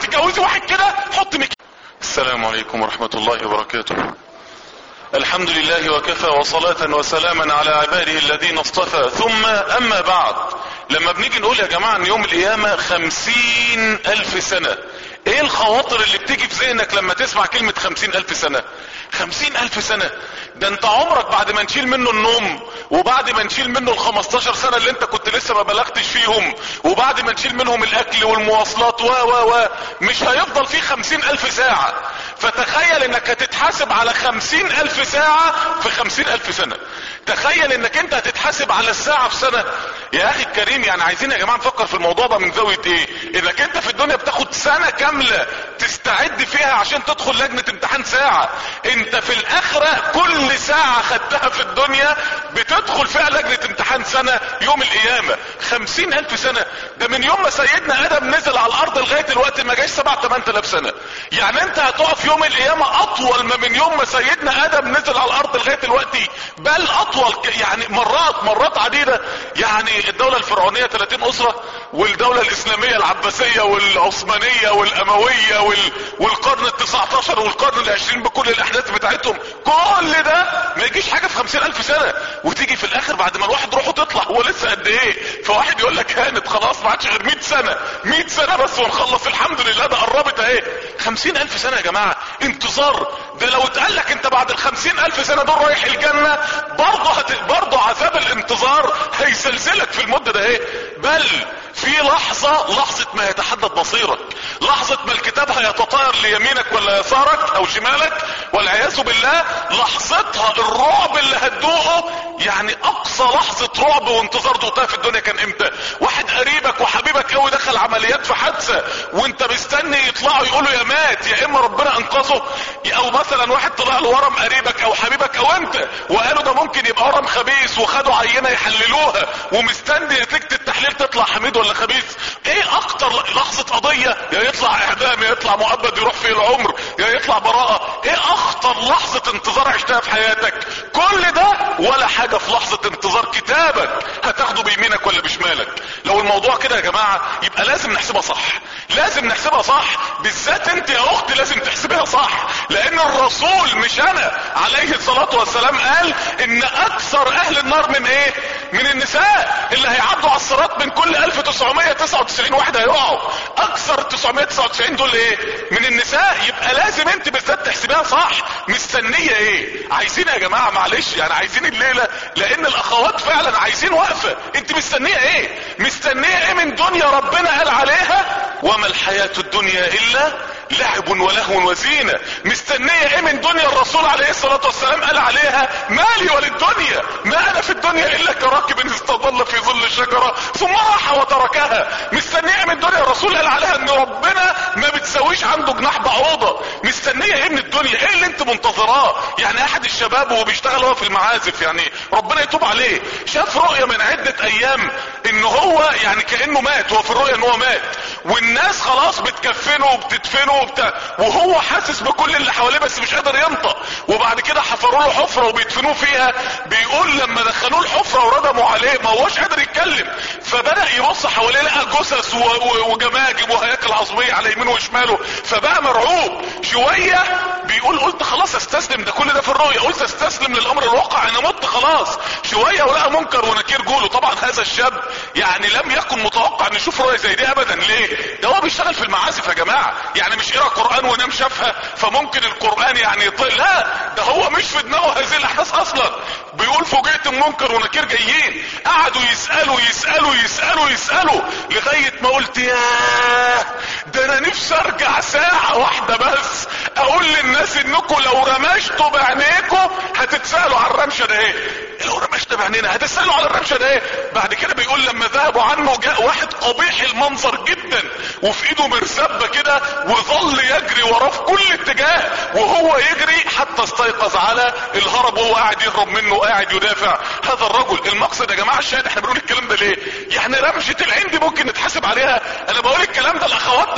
تتجوزي واحد كده حط مك السلام عليكم ورحمة الله وبركاته الحمد لله وكفى وصلاة وسلاما على عباده الذين اصطفى ثم اما بعد لما بنيجي نقول يا جماعة ان يوم القيامة خمسين الف سنة ايه الخواطر اللي بتيجي في ذهنك لما تسمع كلمة خمسين الف سنة خمسين الف سنة ده انت عمرك بعد ما نشيل منه النوم وبعد ما نشيل منه الخمستاشر سنة اللي انت كنت لسه ما بلغتش فيهم وبعد ما نشيل منهم الاكل والمواصلات و و و مش هيفضل فيه خمسين الف ساعة فتخيل انك هتتحاسب على خمسين الف ساعة في خمسين الف سنة تخيل انك انت هتتحاسب على الساعة في سنة يا اخي الكريم يعني عايزين يا جماعة نفكر في الموضوع ده من زاوية ايه انك انت في الدنيا بتاخد سنة كاملة تستعد فيها عشان تدخل لجنة امتحان ساعة انت في الاخرة كل ساعة خدتها في الدنيا بتدخل فيها لجنة امتحان سنة يوم القيامة خمسين الف سنة ده من يوم ما سيدنا ادم نزل على الارض لغاية الوقت ما جاش سبع تمن تلاف سنة يعني انت هتقف يوم القيامة اطول ما من يوم ما سيدنا ادم نزل على الارض لغاية الوقت بل اطول يعني مرات مرات عديدة يعني الدولة الفرعونية 30 اسرة والدولة الاسلامية العباسية والعثمانية والاموية وال... والقرن ال 19 والقرن العشرين بكل الاحداث بتاعتهم كل ده ما يجيش حاجة في خمسين الف سنة وتيجي في الاخر بعد ما الواحد روحه تطلع هو لسه قد ايه فواحد يقول لك هانت خلاص ما عادش غير 100 سنة 100 سنة بس ونخلص الحمد لله ده قربت اهي خمسين الف سنة يا جماعة انتظار ده لو اتقال لك انت بعد الخمسين الف سنة دول رايح الجنة برضه هت... برضه عذاب الانتظار هيسلسلك في المدة ده ايه بل في لحظة لحظة ما يتحدد بصيرك لحظة ما الكتاب هيتطاير ليمينك ولا يسارك او شمالك والعياذ بالله لحظتها الرعب اللي هتدوقه يعني اقصى لحظة رعب وانتظار دوقتها في الدنيا كان امتى واحد قريبك وحبيبك قوي دخل عمليات في حادثة وانت مستني يطلعوا يقولوا يا مات يا اما ربنا انقذه او مثلا واحد طلع له ورم قريبك او حبيبك او انت وقالوا ده ممكن يبقى ورم خبيث وخدوا عينة يحللوها ومستني نتيجة التحليل تطلع حميد ولا خبيث ايه اكتر لحظة قضية يا يطلع اعدام يا يطلع مؤبد يروح فيه العمر يا يطلع براءة ايه اخطر لحظة انتظار عشتها في حياتك كل ده ولا حاجة في لحظة انتظار كتابك هتاخده بيمينك ولا بشمالك لو الموضوع كده يا جماعة يبقى لازم نحسبها صح لازم نحسبها صح بالذات انت يا اخت لازم تحسبها صح لان الرسول مش انا عليه الصلاة والسلام قال ان اكثر اهل النار من ايه من النساء اللي هيعدوا على الصراط من كل 1999 واحد هيقعوا اكثر 999 دول ايه من النساء يبقى لازم انت بالذات تحسبها صح مستنية ايه عايزين يا جماعة معلش يعني عايزين الليلة لان الاخوات فعلا عايزين وقفة انت مستنية ايه مستنية ايه من دنيا ربنا قال عليها وما الحياة الدنيا الا لعب ولهو وزينة مستنية ايه من دنيا الرسول عليه الصلاة والسلام قال عليها مالي وللدنيا ما انا في الدنيا الا كراكب استظل في ظل شجرة ثم راح وتركها مستنية من دنيا الرسول قال عليها ان ربنا ما بتسويش عنده جناح بعوضة مستنية ايه من الدنيا ايه اللي انت منتظراه يعني احد الشباب وهو بيشتغل هو في المعازف يعني ربنا يتوب عليه شاف رؤية من عدة ايام ان هو يعني كأنه مات هو في الرؤية ان هو مات والناس خلاص بتكفنه وبتدفنه وبتاع وهو حاسس بكل اللي حواليه بس مش قادر ينطق وبعد كده حفروا له حفره وبيدفنوه فيها بيقول لما دخلوه الحفره وردموا عليه ما هوش قادر يتكلم فبدا يبص حواليه لقى جثث و- و- وجماجم وهياكل عظميه على يمينه وشماله فبقى مرعوب شويه بيقول قلت خلاص استسلم ده كل ده في الرؤيه قلت استسلم للامر الواقع انا مت خلاص شويه ولقى منكر ونكير جوله طبعا هذا الشاب يعني لم يكن متوقع ان يشوف رؤيه زي دي ابدا ليه ده هو بيشتغل في المعازف يا جماعه يعني مش قرا قران ونام شافها فممكن القران يعني يطير لا ده هو مش في دماغه هذه الاحداث اصلا بيقول فوجئت منكر ونكير جايين قعدوا يسالوا يسالوا يسالوا يسالوا لغايه ما قلت ياه ده انا نفسي ارجع ساعه واحده بس اقول للناس انكم لو رمشتوا بعينيكم هتتسالوا على الرمشه ده ايه لو رمشنا بعينينا هتسالوا على الرمشه ده ايه بعد كده بيقول لما ذهبوا عنه جاء واحد قبيح المنظر جدا وفي ايده مرسبه كده وظل يجري وراه في كل اتجاه وهو يجري حتى استيقظ على الهرب وهو قاعد يهرب منه وقاعد يدافع هذا الرجل المقصد يا جماعه الشاهد احنا بنقول الكلام ده ليه يعني رمشه العين دي ممكن نتحاسب عليها انا بقول الكلام ده لاخواتنا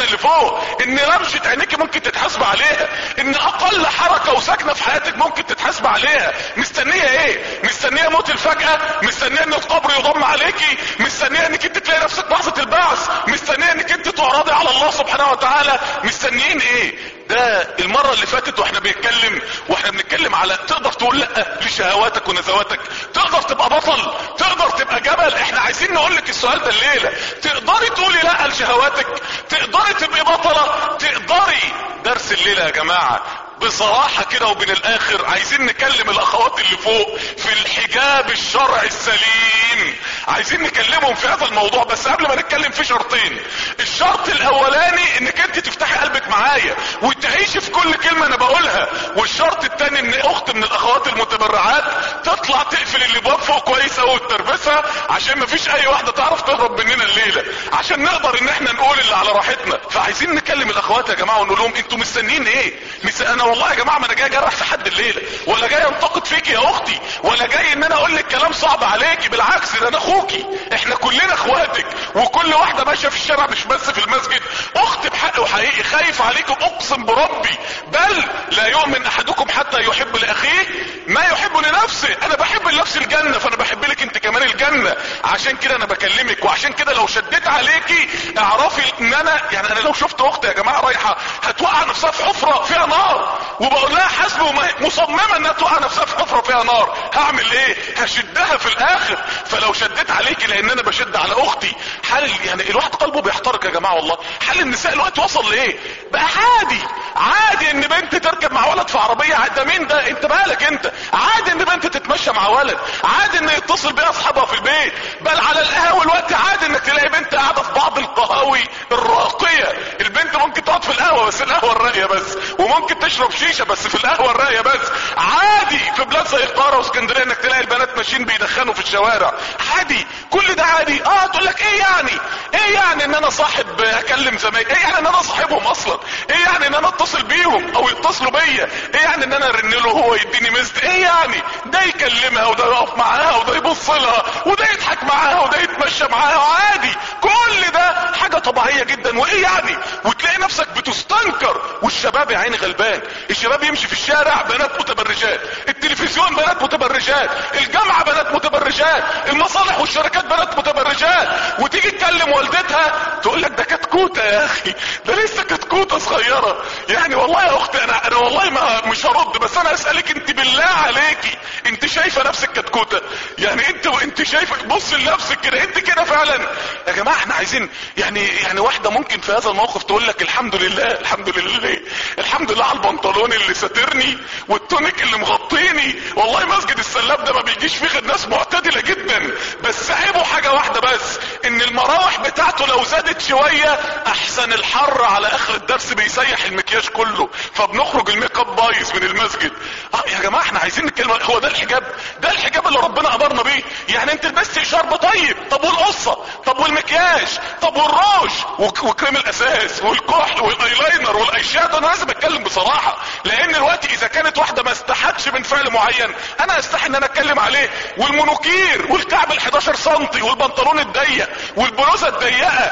الواحدة اللي فوق ان رمشة عينيك ممكن تتحاسب عليها ان اقل حركة وسكنة في حياتك ممكن تتحاسب عليها مستنية ايه مستنية موت الفجأة مستنية ان القبر يضم عليكي مستنية انك انت تلاقي نفسك لحظة البعث مستنية انك انت تعرضي على الله سبحانه وتعالى مستنيين ايه ده المرة اللي فاتت واحنا بنتكلم واحنا بنتكلم على تقدر تقول لا لشهواتك ونزواتك تقدر تبقى بطل تقدر تبقى جبل احنا عايزين نقول لك السؤال ده الليلة تقدري تقولي لا لشهواتك تقدري تبقي بطلة تقدري درس الليلة يا جماعة بصراحة كده وبين الاخر عايزين نكلم الاخوات اللي فوق في الحجاب الشرعي السليم عايزين نكلمهم في هذا الموضوع بس قبل ما نتكلم في شرطين الشرط الاولاني انك انت تفتحي قلبك معايا وتعيشي في كل كلمة انا بقولها والشرط التاني ان اخت من الاخوات المتبرعات تطلع تقفل الابواب فوق كويس اوي وتربسها عشان مفيش اي واحدة تعرف تهرب مننا الليلة عشان نقدر ان احنا نقول اللي على راحتنا فعايزين نكلم الاخوات يا جماعة ونقول لهم انتوا مستنيين ايه مس... انا والله يا جماعة ما انا جاي اجرح في حد الليلة ولا جاي انتقد فيك يا اختي ولا جاي ان انا اقول لك كلام صعب عليكي بالعكس ده انا اخوكي احنا كلنا اخواتك وكل واحدة ماشية في الشارع مش بس في المسجد اخت بحق وحقيقي خايف عليكم اقسم بربي بل لا يؤمن احدكم حتى يحب لاخيه ما يحب لنفسه انا بحب لنفسي الجنة فانا بحب لك انت كمان الجنة عشان كده انا بكلمك وعشان كده لو شديت عليكي اعرفي ان انا يعني انا لو شفت اختي يا جماعة رايحة هتوقع نفسها في حفرة فيها نار وبقول لها حسب مصممة انها توقع نفسها في حفرة فيها نار هعمل ايه هشدها في الاخر فلو شديت عليكي لان انا بشد على اختي حال يعني الواحد قلبه بيحترق يا جماعة والله حال النساء الوقت وصل لايه بقى عادي عادي ان بنت تركب مع ولد في عربية ده مين ده انت مالك انت عادي ان بنت تتمشى مع ولد عادي ان يتصل بيها اصحابها في البيت بل على القهوة الوقت عادي انك تلاقي بنت قاعدة في بعض القهاوي الراقية البنت ممكن تقعد في القهوة بس القهوة الراقية بس وممكن تشرب شيشة بس في القهوة الراقية بس عادي في بلاد زي القاهرة واسكندرية انك تلاقي البنات ماشيين بيدخنوا في الشوارع عادي كل ده عادي اه تقول لك ايه يعني ايه يعني ان انا صاحب اكلم زمايلي ايه يعني ان انا صاحبهم اصلا ايه يعني ان انا اتصل بيهم او يتصلوا بيا ايه يعني ان انا ارن له هو يديني مزد ايه يعني ده يكلمها وده يقف معاها وده يبص لها وده يضحك معاها وده يتمشى معاها عادي كل ده حاجة طبيعية جدا وايه يعني وتلاقي نفسك بتستنكر والشباب يا عيني غلبان الشباب يمشي في الشارع بنات متبرجات التلفزيون بنات متبرجات الجامعة بنات متبرجات المصالح والشركات بنات متبرجات وتيجي تكلم والدتها تقول لك ده كتكوتة يا اخي ده لسه كتكوتة صغيرة يعني والله يا اختي انا انا والله ما مش هرد بس انا اسألك انت بالله عليكي انت شايفة نفسك كتكوتة يعني انت وانت شايفة بص لنفسك كده انت كده فعلا يا جماعة احنا عايزين يعني يعني واحدة ممكن في هذا الموقف تقول لك الحمد لله الحمد لله الحمد لله على البنطلون اللي ساترني والتونيك اللي مغطيني والله مسجد السلاب ده ما بيجيش فيه غير ناس معتدلة جدا بس عيبه حاجة واحدة بس ان المراوح بتاعته لو زادت شوية احسن الحر على اخر الدرس بيسيح المكياج كله فبنخرج الميك اب بايظ من المسجد اه يا جماعة احنا عايزين نتكلم هو ده الحجاب ده الحجاب اللي ربنا امرنا بيه يعني انت لبست شرب طيب طب والقصة طب والمكياج طب والروج وكريم الاساس والكحل والايلاينر والاي شادو انا لازم اتكلم بصراحة لان الوقت اذا كانت واحدة ما استحتش من فعل معين انا استحي ان انا اتكلم عليه والمونوكير والكعب ال11 سنتي والبنطلون الضيق والبلوزة الضيقة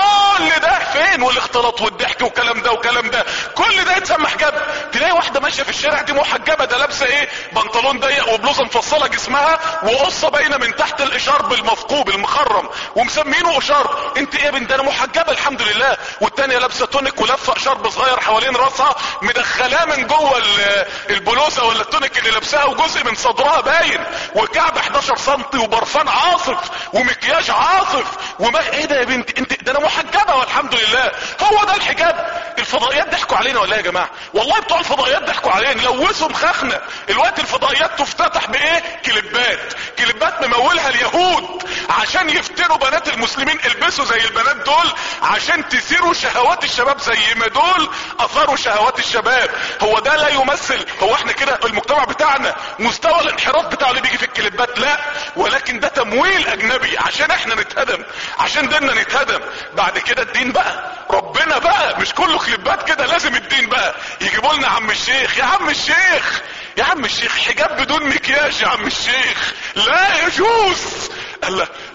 كل ده فين والاختلاط والضحك وكلام ده وكلام ده كل ده يتسمى حجاب تلاقي واحدة ماشية في الشارع دي محجبة ده لابسة ايه بنطلون ضيق وبلوزة مفصلة جسمها وقصة باينة من تحت الاشارب المفقوب المخرم ومسمينه اشارب انت ايه يا بنت انا محجبة الحمد لله والتانية لابسة تونيك ولفة اشارب صغير حوالين راسها مدخلاه من جوه البلوزة ولا التونيك اللي لابساها وجزء من صدرها باين وكعب 11 سنتي وبرفان عاصف ومكياج عاصف وما ايه ده يا بنت انت ده انا محجبة والحمد لله هو ده الحجاب الفضائيات ضحكوا علينا ولا يا جماعة والله بتوع الفضائيات ضحكوا علينا لوثوا مخاخنا الوقت الفضائيات تفتتح بايه كليبات كليبات ممولها اليهود عشان يفتنوا بنات المسلمين البسوا زي البنات دول عشان تثيروا شهوات الشباب زي ما دول اثاروا شهوات الشباب هو ده لا يمثل هو احنا كده المجتمع بتاعنا مستوى الانحراف بتاعه اللي بيجي في الكليبات لا ولكن ده تمويل اجنبي عشان احنا نتهدم عشان ديننا نتهدم بعد كده الدين بقى ربنا بقى مش كله كليبات كده لازم الدين بقى يجيبوا لنا عم الشيخ يا عم الشيخ يا عم الشيخ حجاب بدون مكياج يا عم الشيخ لا يجوز قال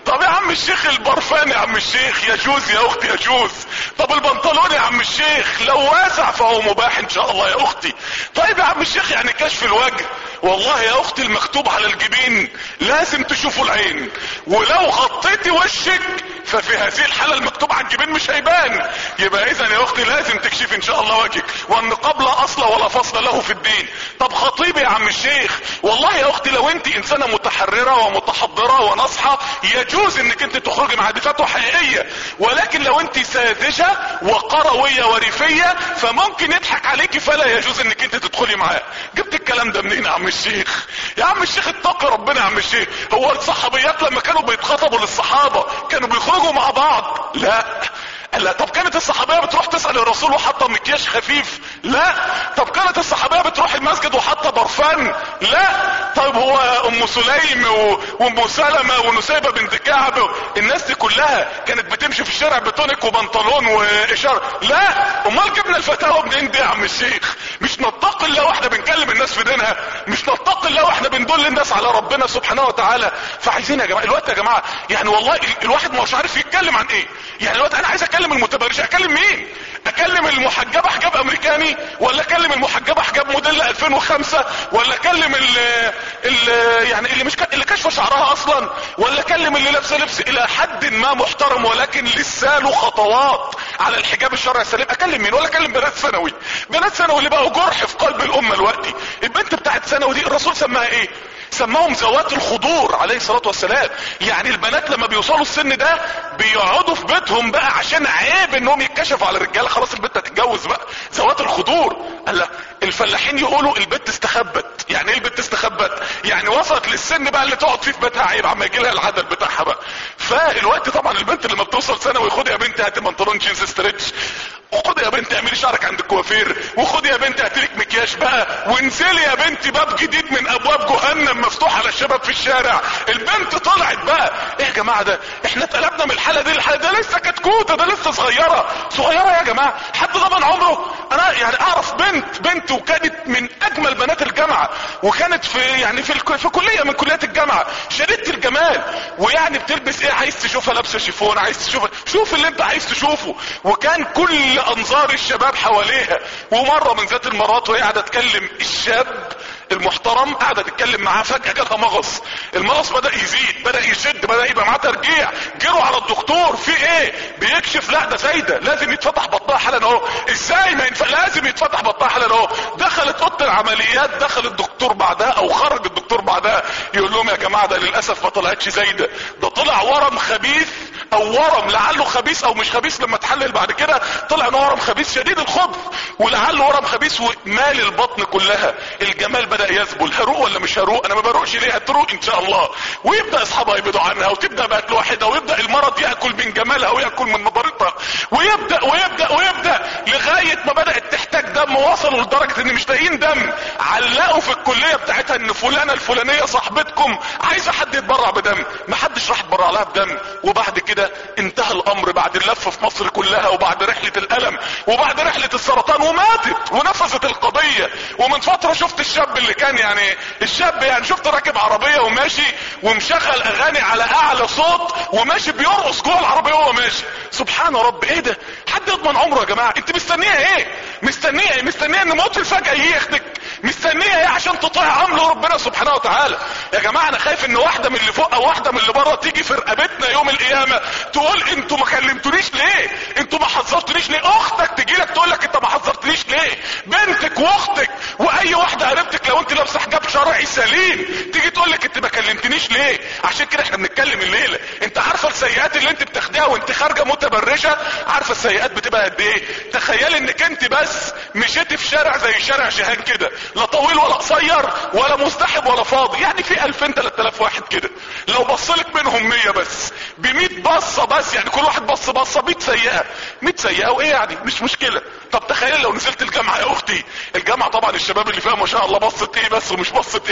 طب يا عم الشيخ البرفان يا عم الشيخ يجوز يا اختي يجوز طب البنطلون يا عم الشيخ لو واسع فهو مباح ان شاء الله يا اختي طيب يا عم الشيخ يعني كشف الوجه والله يا اختي المكتوب على الجبين لازم تشوفوا العين ولو غطيتي وشك ففي هذه الحالة المكتوب على الجبين مش هيبان يبقى اذا يا اختي لازم تكشف ان شاء الله وجهك والنقاب لا اصل ولا فصل له في الدين طب خطيبي يا عم الشيخ والله يا اختي لو انت انسانة متحررة ومتحضرة وناصحة يجوز انك انت تخرجي مع فتوى حقيقية ولكن لو انت ساذجة وقروية وريفية فممكن يضحك عليكي فلا يجوز انك انت تدخلي معاه جبت الكلام ده منين يا عم الشيخ يا عم الشيخ اتقي ربنا يا عم الشيخ هو الصحابيات لما كانوا بيتخطبوا للصحابة كانوا بيخرجوا مع بعض لا لا طب كانت الصحابيه بتروح تسال الرسول وحاطه مكياج خفيف لا طب كانت الصحابيه بتروح المسجد وحاطه برفان لا طيب هو ام سليم و- وام سلمة ونسيبة بنت كعب الناس دي كلها كانت بتمشي في الشارع بتونيك وبنطلون واشاره لا امال جبنا الفتاوى منين دي يا عم الشيخ مش نتقي الله واحنا بنكلم الناس في دينها مش نتقي الله واحنا بندل الناس على ربنا سبحانه وتعالى فعايزين يا جماعه الوقت يا جماعه يعني والله ال- الواحد مش عارف يتكلم عن ايه يعني الوقت انا عايز اكلم المتبرج اكلم مين اكلم المحجبه حجاب امريكاني ولا اكلم المحجبه حجاب موديل 2005 ولا اكلم ال ال يعني اللي مش ك- اللي كشف شعرها اصلا ولا اكلم اللي لابسه لبس الى حد ما محترم ولكن لسه له خطوات على الحجاب الشرعي السليم اكلم مين ولا اكلم بنات ثانوي بنات ثانوي اللي بقوا جرح في قلب الامه دلوقتي البنت بتاعت ثانوي دي الرسول سماها ايه سماهم ذوات الخضور عليه الصلاة والسلام يعني البنات لما بيوصلوا السن ده بيقعدوا في بيتهم بقى عشان عيب انهم يتكشفوا على الرجاله خلاص البنت هتتجوز بقى ذوات الخضور قال لا الفلاحين يقولوا البنت استخبت يعني ايه البنت استخبت يعني وصلت للسن بقى اللي تقعد فيه في بيتها عيب عما يجي لها العدد بتاعها بقى فالوقت طبعا البنت لما بتوصل ثانوي خدي يا بنتي هاتي بنطلون جينز ستريتش وخدي يا بنتي اعملي شعرك عند الكوافير وخدي يا بنتي هاتلك مكياج بقى وانزلي يا بنتي باب جديد من ابواب جهنم مفتوح على الشباب في الشارع البنت طلعت بقى ايه يا جماعه ده احنا اتقلبنا من الحاله دي للحاله ده لسه كتكوته ده لسه صغيره صغيره يا جماعه حد ضمن عمره انا يعني اعرف بنت بنت وكانت من اجمل بنات الجامعه وكانت في يعني في الك- في كليه من كليات الجامعه شديده الجمال ويعني بتلبس ايه عايز تشوفها لابسه شيفون عايز تشوفها شوف اللي انت عايز تشوفه وكان كل انظار الشباب حواليها ومره من ذات المرات وهي قاعده تكلم الشاب المحترم قاعده تتكلم معاه فجاه جالها مغص المغص بدا يزيد بدا يشد بدا يبقى معاه ترجيع جروا على الدكتور في ايه بيكشف لا ده زايده لازم يتفتح بطنها حالا اهو ازاي ما ينفع لازم يتفتح بطنها حالا اهو دخلت اوضه العمليات دخل الدكتور بعدها او خرج الدكتور بعدها يقول لهم يا جماعه ده للاسف ما طلعتش زايده ده طلع ورم خبيث او ورم لعله خبيث او مش خبيث لما تحلل بعد كده طلع انه ورم خبيث شديد الخبث ولعله ورم خبيث ومال البطن كلها الجمال بدا يذبل هروق ولا مش هروق انا ما بروقش ليه هتروق ان شاء الله ويبدا اصحابها يبعدوا عنها وتبدا بقت لوحدها ويبدا المرض ياكل من جمالها وياكل من نضارتها ويبدا ويبدا ويبدا لغايه ما بدات تحتاج دم وصلوا لدرجه ان مش لاقيين دم علقوا في الكليه بتاعتها ان فلانه الفلانيه صاحبتكم عايزه حد يتبرع بدم ما حدش راح يتبرع لها بدم وبعد كده انتهى الامر بعد اللف في مصر كلها وبعد رحله الالم وبعد رحله السرطان وماتت ونفذت القضيه ومن فتره شفت الشاب اللي كان يعني الشاب يعني شفت راكب عربيه وماشي ومشغل اغاني على اعلى صوت وماشي بيرقص جوه العربيه وهو ماشي سبحان رب ايه ده حد يضمن عمره يا جماعه انت مستنيه ايه مستنيه ايه مستنيه ان موت الفجاه يجي ياخدك مستنيه ايه عشان تطيع امر ربنا سبحانه وتعالى يا جماعه انا خايف ان واحده من اللي فوق او واحده من اللي بره تيجي في رقبتنا يوم القيامه تقول انتوا ما كلمتونيش ليه انتوا ما حذرتونيش ليه اختك تجي لك تقول لك انت ما حذرتنيش ليه بنتك واختك واي واحده قريبتك لو انت لابسه حجاب شرعي سليم تيجي تقول لك انت ما كلمتنيش ليه عشان كده احنا بنتكلم الليله انت عارفه السيئات اللي انت بتاخديها وانت خارجه متبرجه عارفه السيئات بتبقى قد ايه تخيلي انك انت بس مشيتي في شارع زي شارع جهان كده لا طويل ولا قصير ولا مزدحم ولا فاضي يعني في 2000 3000 واحد كده لو بصلك منهم 100 بس ب 100 بصه بس يعني كل واحد بص بصه 100 سيئه 100 سيئه وايه يعني مش مشكله طب تخيل لو نزلت الجامعه يا اختي الجامعه طبعا الشباب اللي فيها ما شاء الله بصت ايه بس ومش بصت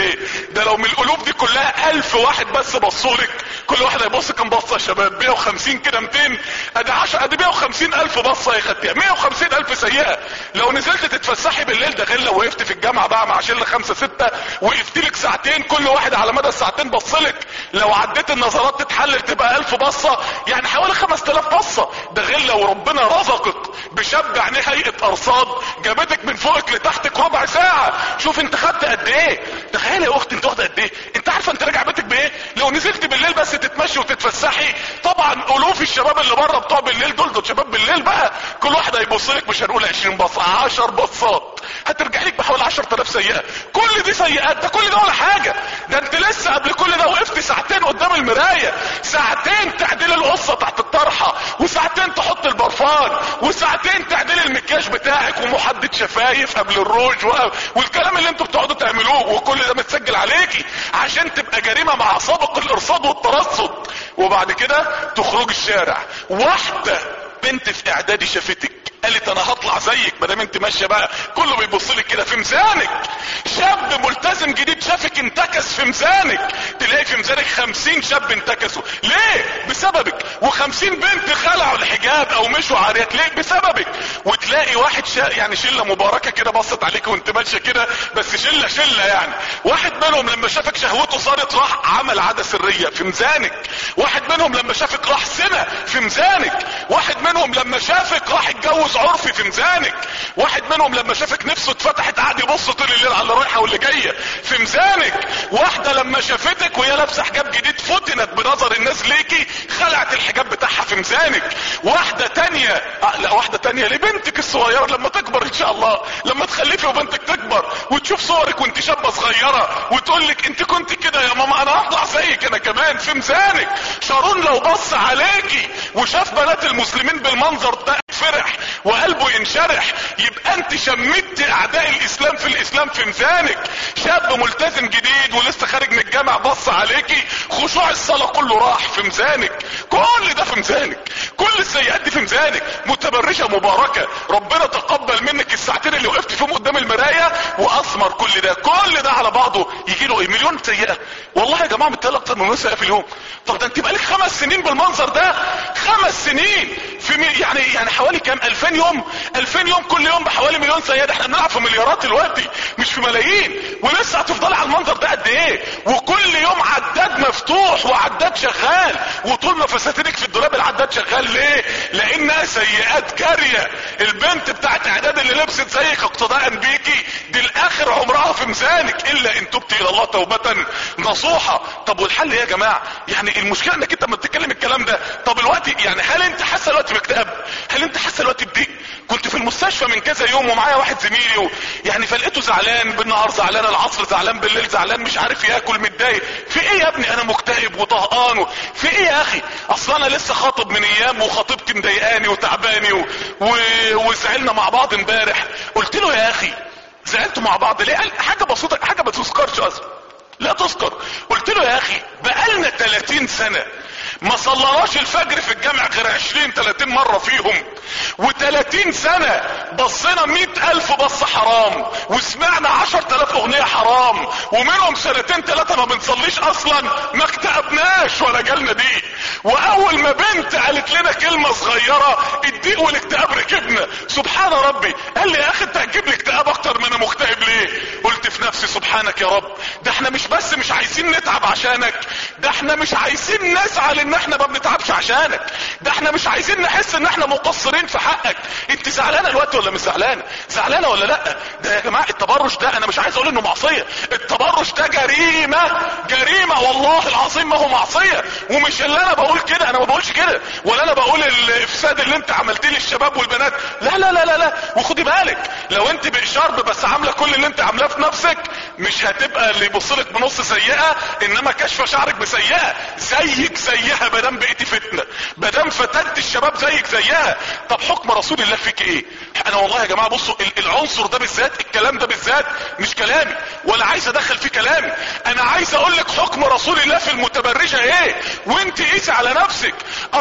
ايه ده لو من القلوب دي كلها الف واحد بس بصولك كل واحد هيبص كام بصه يا شباب 150 كده 200 ادي 10 ادي 150 الف بصه يا خدتيها 150 الف سيئه لو نزلت تتفسحي بالليل ده غير لو وقفت في الجامعه بقى مع شله خمسه سته وقفت لك ساعتين كل واحد على مدى الساعتين بصلك لو عديت النظرات تتحلل تبقى الف بصه يعني حوالي 5000 بصه ده غير لو ربنا رزقك بشاب عينيه هيئه ارصاد جابتك من فوقك لتحتك ربع ساعه شوف انت خدت قد ايه تخيل يا اختي انت واخده قد ايه انت عارفه انت راجع بيتك بايه لو نزلت بالليل بس تتمشي وتتفسحي طبعا الوف الشباب اللي بره بتوع بالليل دول دول شباب بالليل بقى كل واحد هيبص لك مش هنقول 20 بصه 10 بصات هترجع لك بحوالي 10000 سيئه كل دي سيئات ده كل ده ولا حاجه ده انت لسه قبل كل ده وقفت ساعتين قدام المرايه ساعتين تعديل القصه تحت الطرحه وساعتين تحط البرفان وساعتين تعديل المكياج بتاعك ومحدد شفايف قبل الروج و... والكلام اللي انتوا بتقعدوا تعملوه وكل ده متسجل عليكي عشان تبقى جريمه مع سابق الارصاد والترصد وبعد كده تخرج الشارع واحده بنت في اعدادي شافتك قالت انا هطلع زيك ما دام انت ماشيه بقى كله بيبص لك كده في ميزانك شاب ملتزم جديد شافك انتكس في ميزانك تلاقي في ميزانك خمسين شاب انتكسوا ليه بسببك وخمسين بنت خلعوا الحجاب او مشوا عاريات ليه بسببك وتلاقي واحد شا... يعني شله مباركه كده بصت عليك وانت ماشيه كده بس شله شله يعني واحد منهم لما شافك شهوته صارت راح عمل عاده سريه في ميزانك واحد منهم لما شافك راح سنه في ميزانك واحد منهم لما شافك راح اتجوز عرفي في ميزانك واحد منهم لما شافك نفسه اتفتحت قعد يبص طول الليل على اللي رايحه واللي جايه في ميزانك واحده لما شافتك وهي لابسه حجاب جديد فتنت بنظر الناس ليكي خلعت الحجاب بتاعها في ميزانك واحده تانية آه لا واحده تانية لبنتك الصغيره لما تكبر ان شاء الله لما تخلفي وبنتك تكبر وتشوف صورك وانت شابه صغيره وتقول لك انت كنت كده يا ماما انا هطلع زيك انا كمان في ميزانك شارون لو بص عليكي وشاف بنات المسلمين بالمنظر ده فرح وقلبه ينشرح يبقى انت شمت اعداء الاسلام في الاسلام في ميزانك شاب ملتزم جديد ولسه خارج من الجامع بص عليكي خشوع الصلاه كله راح في ميزانك كل ده في ميزانك كل السيئات دي في ميزانك متبرجه مباركه ربنا تقبل منك الساعتين اللي وقفت فيهم قدام المرايه واثمر كل ده كل ده على بعضه يجي له ايه مليون سيئه والله يا جماعه متهيألي اكتر من مليون سيئه في اليوم طب ده انت بقالك خمس سنين بالمنظر ده خمس سنين في مي... يعني يعني حوالي كام 2000 يوم 2000 يوم كل يوم بحوالي مليون سيئه ده احنا بنلعب في مليارات دلوقتي مش في ملايين ولسه هتفضلي على المنظر ده قد ايه وكل يوم عداد مفتوح وعداد شغال وطول ما فساتينك في الدولاب العداد شغال ليه لانها سيئات جاريه البنت بتاعت اعداد اللي لبست زيك اقتداء بيكي دي الاخر عمرها في ميزانك الا ان تبتي الى الله توبه نصوحه طب والحل ايه يا جماعه يعني المشكله انك انت لما بتتكلم الكلام ده طب الوقت يعني هل انت حاسه الوقت باكتئاب هل انت حاسه الوقت بضيق كنت في المستشفى من كذا يوم ومعايا واحد زميلي و... يعني فلقيته زعلان بالنهار زعلان العصر زعلان بالليل زعلان مش عارف ياكل متضايق في ايه يا ابني انا مكتئب وطهقان و... في ايه يا اخي اصل انا لسه خاطب من ايام وخطيبتي مضايقاني وتعباني و... و... وزعلنا مع بعض امبارح قلت له يا اخي زعلتوا مع بعض ليه قال حاجه بسيطه حاجه ما تذكرش اصلا لا تذكر قلت له يا اخي بقالنا 30 سنه ما صلناش الفجر في الجامع غير 20 30 مرة فيهم و30 سنة بصينا 100 الف بص حرام وسمعنا 10000 اغنية حرام ومنهم سنتين ثلاثة ما بنصليش اصلا ما اكتئبناش ولا جالنا دي واول ما بنت قالت لنا كلمة صغيرة الضيق والاكتئاب ركبنا سبحان ربي قال لي يا اخي انت هتجيب لي اكتئاب اكتر ما انا مكتئب ليه قلت في نفسي سبحانك يا رب ده احنا مش بس مش عايزين نتعب عشانك ده احنا مش عايزين نسعى ان احنا ما بنتعبش عشانك ده احنا مش عايزين نحس ان احنا مقصرين في حقك انت زعلانه الوقت ولا مش زعلانه زعلانه ولا لا ده يا جماعه التبرج ده انا مش عايز اقول انه معصيه التبرج ده جريمه جريمه والله العظيم ما هو معصيه ومش اللي انا بقول كده انا ما بقولش كده ولا انا بقول الافساد اللي انت عملتيه للشباب والبنات لا لا لا لا لا وخدي بالك لو انت باشارب بس عامله كل اللي انت عاملاه في نفسك مش هتبقى اللي يبص لك بنص سيئه انما كشف شعرك بسيئه زيك زيها بدام بقيتي فتنه بدام فتنت الشباب زيك زيها طب حكم رسول الله فيك ايه انا والله يا جماعه بصوا العنصر ده بالذات الكلام ده بالذات مش كلامي ولا عايز ادخل فيه كلامي انا عايز اقول لك حكم رسول الله في المتبرجه ايه وانت قيسي على نفسك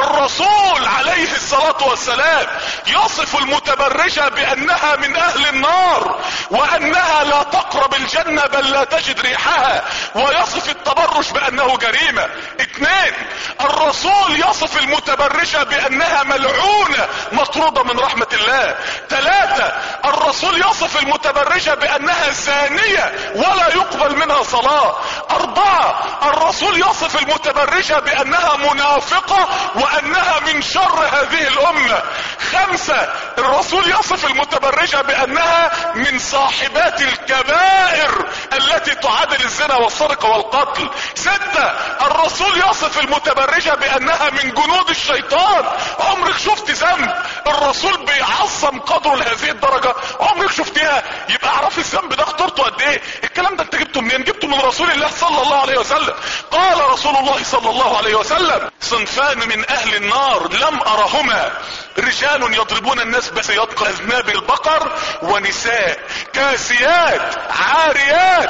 الرسول عليه الصلاه والسلام يصف المتبرجه بانها من اهل النار وانها لا تقرب الجنه ثيابا لا تجد ريحها ويصف التبرج بانه جريمة اثنين الرسول يصف المتبرجة بانها ملعونة مطرودة من رحمة الله ثلاثة الرسول يصف المتبرجة بانها زانية ولا يقبل منها صلاة اربعة الرسول يصف المتبرجة بانها منافقة وانها من شر هذه الامة خمسة الرسول يصف المتبرجة بانها من صاحبات الكبائر التي تعادل الزنا والسرقة والقتل ستة الرسول يصف المتبرجة بانها من جنود الشيطان عمرك شفت ذنب الرسول بيعظم قدره لهذه الدرجة عمرك شفتها يبقى اعرف الذنب ده خطورته قد ايه الكلام ده انت جبته منين جبته من رسول الله صلى الله عليه وسلم قال رسول الله صلى الله عليه وسلم صنفان من اهل النار لم ارهما رجال يضربون الناس بسياط اذناب البقر ونساء كاسيات عاريات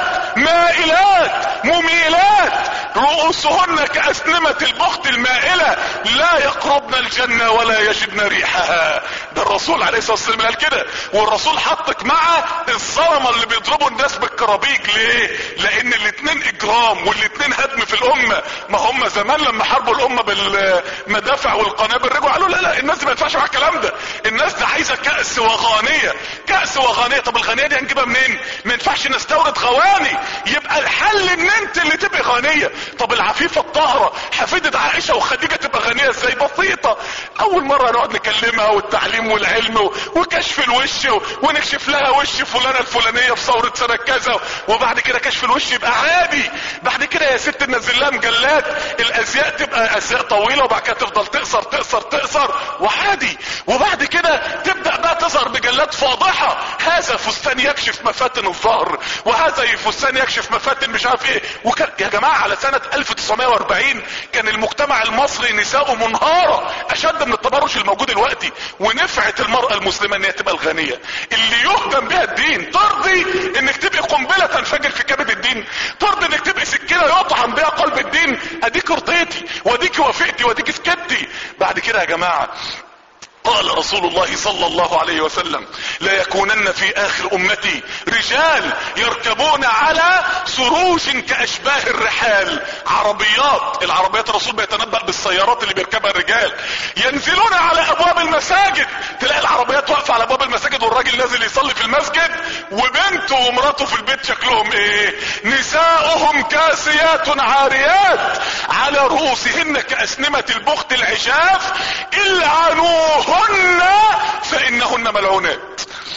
مائلات مميلات رؤوسهن كاسنمة البخت المائلة لا يقربن الجنة ولا يجدن ريحها ده الرسول عليه الصلاة والسلام قال كده والرسول حطك مع الظلمة اللي بيضربوا الناس بالكرابيج ليه لان الاتنين اجرام والاتنين هدم في الامة ما هم زمان لما حاربوا الامة بالمدافع والقنابل رجعوا قالوا لا لا الناس دي ما ينفعش مع الكلام ده الناس دي عايزة كأس وغانية كأس وغانية طب الغانية دي هنجيبها منين ما ينفعش نستورد غواني يبقى الحل ان انت اللي تبقى غنية طب العفيفة الطاهرة حفيدة عائشة وخديجة تبقى غنية ازاي بسيطة اول مرة نقعد نكلمها والتعليم والعلم وكشف الوش ونكشف لها وش فلانة الفلانية في ثورة سنة كذا وبعد كده كشف الوش يبقى عادي بعد كده يا ست ننزل لها مجلات الازياء تبقى ازياء طويلة وبعد كده تفضل تقصر تقصر تقصر وعادي وبعد كده تبدأ بقى تظهر مجلات فاضحة هذا فستان يكشف مفاتن الظهر وهذا فستان يكشف مفاتن مش عارف ايه وكان يا جماعة على سنة 1940 كان المجتمع المصري نساءه منهارة اشد من التبرج الموجود دلوقتي ونفعت المرأة المسلمة ان هي تبقى الغنية اللي يهدم بها الدين ترضي انك تبقى قنبلة تنفجر في كبد الدين ترضي انك تبقى سكينة يطعن بها قلب الدين اديك رضيتي واديك وافقتي واديك سكتي بعد كده يا جماعة قال رسول الله صلى الله عليه وسلم لا يكونن في اخر امتي رجال يركبون على سروج كاشباه الرحال عربيات العربيات الرسول بيتنبأ بالسيارات اللي بيركبها الرجال ينزلون على ابواب المساجد تلاقي العربيات واقفة على ابواب المساجد والراجل نازل يصلي في المسجد وبنته ومراته في البيت شكلهم ايه نساؤهم كاسيات عاريات على رؤوسهن كاسنمة البخت العشاف العنوهن فانهن ملعونات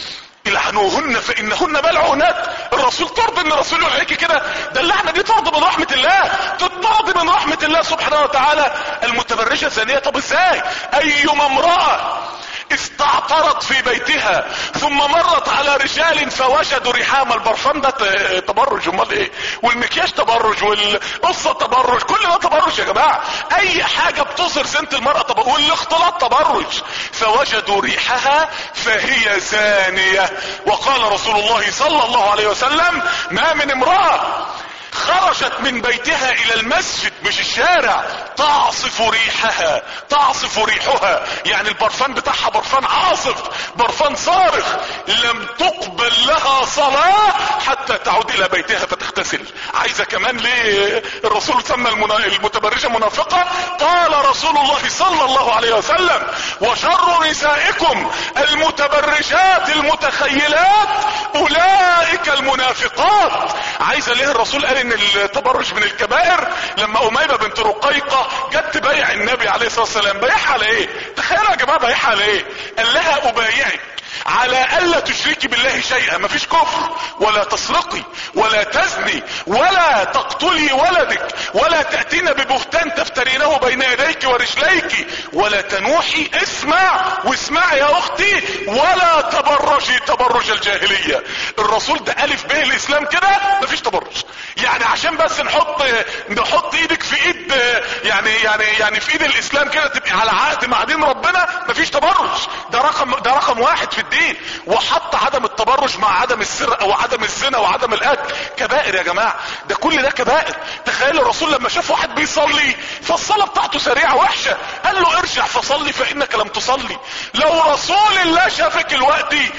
العنوهن فانهن ملعونات الرسول ترضي ان الرسول يقول عليك كده ده اللعنه دي ترضي من رحمه الله ترضي من رحمه الله سبحانه وتعالى المتبرجه زانيه طب ازاي ايما امراه استعطرت في بيتها ثم مرت على رجال فوجدوا ريحام البرفان ده تبرج امال ايه والمكياج تبرج والقصه تبرج كل ده تبرج يا جماعه اي حاجه بتظهر سنه المراه تبرج والاختلاط تبرج فوجدوا ريحها فهي زانيه وقال رسول الله صلى الله عليه وسلم ما من امراه خرجت من بيتها الى المسجد مش الشارع تعصف ريحها تعصف ريحها يعني البرفان بتاعها برفان عاصف برفان صارخ لم تقبل لها صلاة حتى تعود الى بيتها فتغتسل عايزة كمان ليه الرسول سمى المنا... المتبرجة منافقة قال رسول الله صلى الله عليه وسلم وشر نسائكم المتبرجات المتخيلات اولئك المنافقات عايزة ليه الرسول قال ان التبرج من الكبائر لما اميمة بنت رقيقة جت تبايع النبي عليه الصلاة والسلام بايعها على ايه تخيلوا يا جماعة بايعها على ايه قال لها ابايعك على الا تشركي بالله شيئا مفيش كفر ولا تسرقي ولا تزني ولا تقتلي ولدك ولا تأتين ببهتان تفترينه بين يديك ورجليك ولا تنوحي اسمع واسمع يا اختي ولا تبرجي تبرج الجاهلية الرسول ده الف به الاسلام كده مفيش تبرج يعني عشان بس نحط نحط ايدك في ايد يعني يعني يعني في ايد الاسلام كده تبقي على عهد مع دين ربنا مفيش تبرج ده رقم ده رقم واحد في الدين وحط عدم التبرج مع عدم السرقه وعدم الزنا وعدم الاكل كبائر يا جماعه ده كل ده كبائر تخيل الرسول لما شاف واحد بيصلي فالصلاه بتاعته سريعه وحشه قال له ارجع فصلي فانك لم تصلي لو رسول الله شافك الوقت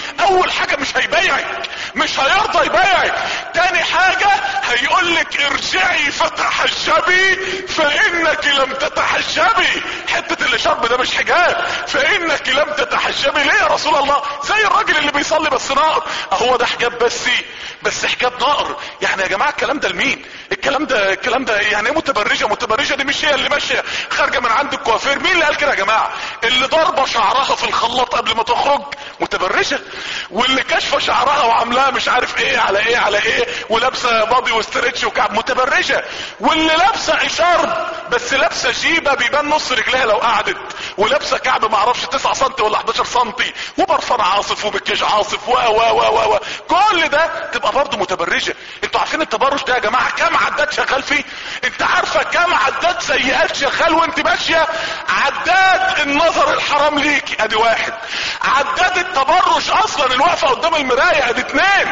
اول حاجة مش هيبايعك مش هيرضى يبايعك تاني حاجة هيقول لك ارجعي فتحجبي فانك لم تتحجبي حتة الاشارب ده مش حجاب فانك لم تتحجبي ليه يا رسول الله زي الراجل اللي بيصلي بس ناقر هو ده حجاب بس بس حجاب ناقر يعني يا جماعة الكلام ده لمين الكلام ده الكلام ده يعني ايه متبرجة متبرجة دي مش هي اللي ماشية خارجة من عند الكوافير مين اللي قال كده يا جماعة اللي ضربة شعرها في الخلاط قبل ما تخرج متبرجة واللي كشفة شعرها وعاملاها مش عارف ايه على ايه على ايه ولابسة باضي وستريتش وكعب متبرجة واللي لابسة اشارب بس لابسة جيبة بيبان نص رجلها لو قعدت ولابسة كعب معرفش 9 سم ولا 11 سم وبرفان عاصف وبكيج عاصف و و و و كل ده تبقى برضه متبرجة انتوا عارفين التبرج ده يا جماعة كام عداد شغال فيه انت عارفة كام عداد سيئات شغال وانت ماشية عداد النظر الحرام ليكي ادي واحد عداد التبرج اصلا الواقفة قدام المراية ادي اتنين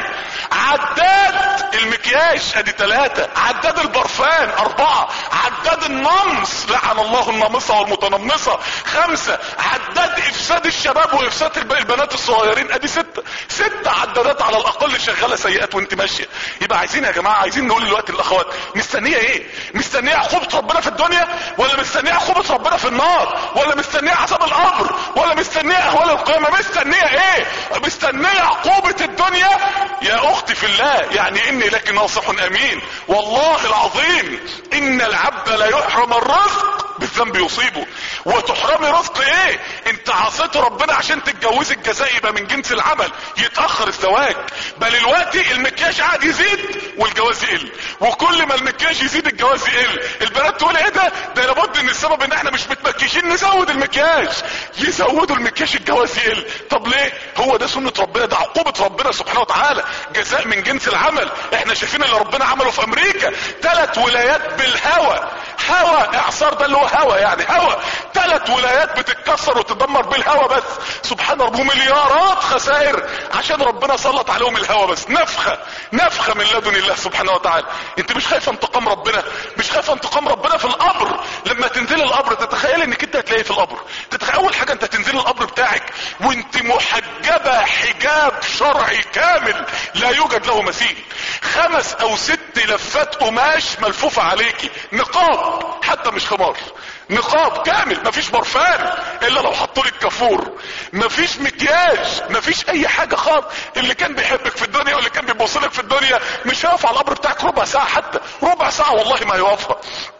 عداد المكياج ادي تلاتة عداد البرفان اربعة عداد النمص لعن الله النامصة والمتنمصة خمسة عداد افساد الشباب وافساد الب- البنات الصغيرين ادي ستة ستة عدادات على الاقل شغالة سيئات وانت ماشية يبقى عايزين يا جماعة عايزين نقول دلوقتي للاخوات مستنية ايه مستنية عقوبة ربنا في الدنيا ولا مستنية عقوبة ربنا في النار ولا مستنية عذاب القبر ولا مستنية اهوال القيامة مستنية ايه مستنية عقوبة الدنيا يا اختي في الله يعني اني لك ناصح امين والله العظيم ان العبد لا يحرم الرزق بالذنب يصيبه وتحرمي رزق ايه انت عصيت ربنا عشان تتجوزي الجزاء يبقى من جنس العمل يتاخر الزواج بل الوقت المكياج قاعد يزيد والجواز يقل وكل ما المكياج يزيد الجواز يقل البنات تقول ايه ده ده لابد ان السبب ان احنا مش متمكيشين نزود المكياج يزودوا المكياج الجواز يقل طب ليه هو ده سنة ربنا ده عقوبة ربنا سبحانه وتعالى جزاء من جنس العمل احنا شايفين اللي ربنا عمله في امريكا ثلاث ولايات بالهوى هوى اعصار ده اللي هو هوى يعني هوى ثلاث ولايات بتتكسر وتدمر بالهوى بس سبحان ربه مليارات خسائر عشان ربنا سلط عليهم الهوى بس نفخة نفخة من لدن الله سبحانه وتعالى انت مش خايفة انتقام ربنا مش خايفة انتقام ربنا في القبر لما تنزل القبر تتخيل انك انت هتلاقيه في القبر تتخيل اول حاجة انت تنزل القبر بتاعك وانت محجبة حجاب شرعي كامل لا يوجد له مثيل خمس او ست لفات قماش ملفوفة عليكي نقاب حتى مش خمار نقاب كامل مفيش برفان الا لو حطوا لك كافور مفيش مكياج مفيش اي حاجه خالص اللي كان بيحبك في الدنيا واللي كان بيبص لك في الدنيا مش هيقف على القبر بتاعك ربع ساعه حتى ربع ساعه والله ما هيوقفها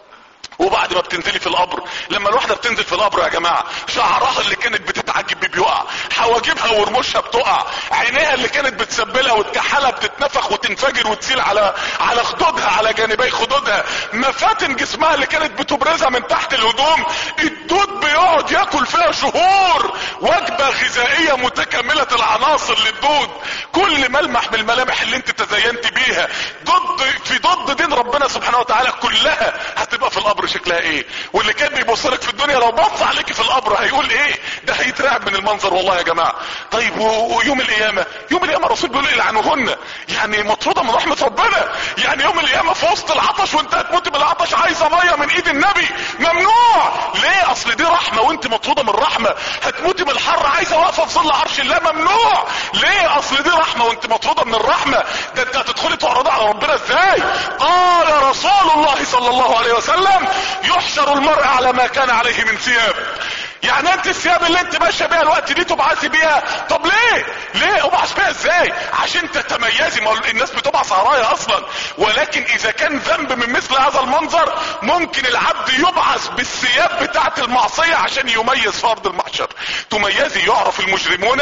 وبعد ما بتنزلي في القبر لما الواحدة بتنزل في القبر يا جماعة شعرها اللي كانت بتتعجب بيه بيقع حواجبها ورموشها بتقع عينيها اللي كانت بتسبلها وتكحلها بتتنفخ وتنفجر وتسيل على على خدودها على جانبي خدودها مفاتن جسمها اللي كانت بتبرزها من تحت الهدوم الدود بيقعد ياكل فيها شهور وجبة غذائية متكاملة العناصر للدود كل ملمح من الملامح اللي انت تزينت بيها ضد في ضد دين ربنا سبحانه وتعالى كلها هتبقى في القبر شكلها ايه واللي كان بيبص لك في الدنيا لو بص عليك في القبر هيقول ايه ده هيترعب من المنظر والله يا جماعه طيب و- ويوم القيامه يوم القيامه الرسول بيقول العنوهن يعني مطروده من رحمه ربنا يعني يوم القيامه في وسط العطش وانت هتموت بالعطش عايزه ميه من ايد النبي ممنوع ليه اصل دي رحمه وانت مطروده من رحمه هتموتي من الحر عايزه واقفه في ظل عرش الله ممنوع ليه اصل دي رحمه وانت مطروده من الرحمه ده انت هتدخلي تعرضي على ربنا ازاي قال رسول الله صلى الله عليه وسلم يحشر المرء على ما كان عليه من ثياب يعني انت الثياب اللي انت ماشيه بيها الوقت دي تبعثي بيها طب ليه ليه ابعث بيها ازاي عشان تتميزي ما هو الناس بتبعث عرايا اصلا ولكن اذا كان ذنب من مثل هذا المنظر ممكن العبد يبعث بالثياب بتاعه المعصيه عشان يميز في ارض المحشر تميزي يعرف المجرمون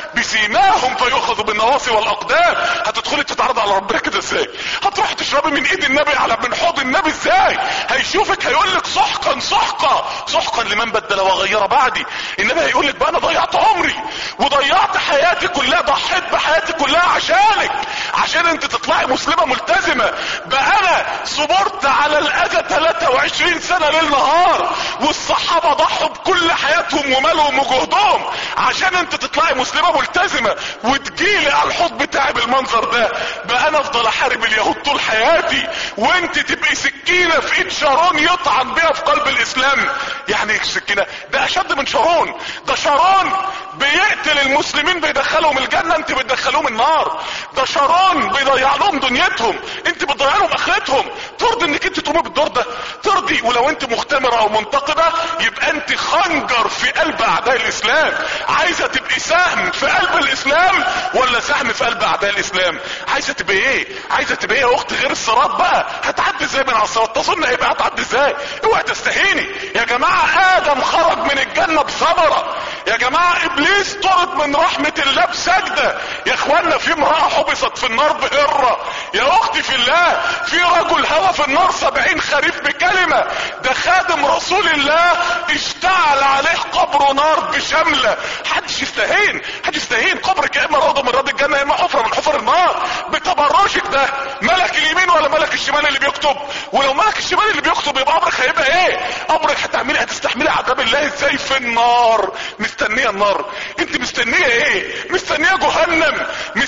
بسيماهم فيؤخذ بالنواصي والاقدام هتدخلي تتعرض على ربنا كده ازاي هتروحي تشربي من ايد النبي على من حوض النبي ازاي هيشوفك هيقول لك سحقا سحقا سحقا لمن بدل وغير بعدي النبي هيقول لك بقى انا ضيعت عمري وضيعت حياتي كلها ضحيت بحياتي كلها عشانك عشان انت تطلعي مسلمة ملتزمة بقى انا صبرت على الاذى 23 سنة ليل نهار والصحابة ضحوا بكل حياتهم ومالهم وجهدهم عشان انت تطلعي مسلمة ملتزمة وتجيلي على الحوض بتاعي بالمنظر بالمنظر ده بقى انا افضل احارب اليهود طول حياتي وانت تبقي سكينة في ايد شارون يطعن بيها في قلب الاسلام يعني ايه سكينة ده اشد من شارون ده شارون بيقتل المسلمين بيدخلهم الجنة انت بتدخلوهم النار ده شارون بيضيع لهم دنيتهم انت بتضيع لهم اخرتهم ترضي انك انت تقومي بالدور ده ترضي ولو انت مختمرة او منتقدة يبقى انت خنجر في قلب اعداء الاسلام عايزة تبقي سهم في قلب الاسلام ولا سهم في قلب اعداء الاسلام عايزة تبقى ايه عايزة تبقى ايه يا اخت غير الصراط بقى هتعدي ازاي من على الصراط تظن هيبقى هتعدي ازاي اوعى تستهيني يا جماعة ادم خرج من الجنة بثمرة يا جماعة ابليس طرد من رحمة الله بسجدة يا اخوانا في امرأة حبست في النار بهرة يا اختي في الله في رجل هوى في النار سبعين خريف بكلمة ده خادم رسول الله اشتعل عليه قبر نار بشملة حدش يستهين حدش يستهين قبرك يا اما روضة من روض الجنة يا اما حفرة من حفر النار بتبرشك ده ملك اليمين ولا ملك الشمال اللي بيكتب ولو ملك الشمال اللي بيكتب يبقى قبرك هيبقى ايه قبرك هتعملي هتستحملي عذاب الله ازاي في النار مستنية النار انت مستنية ايه مستنية جهنم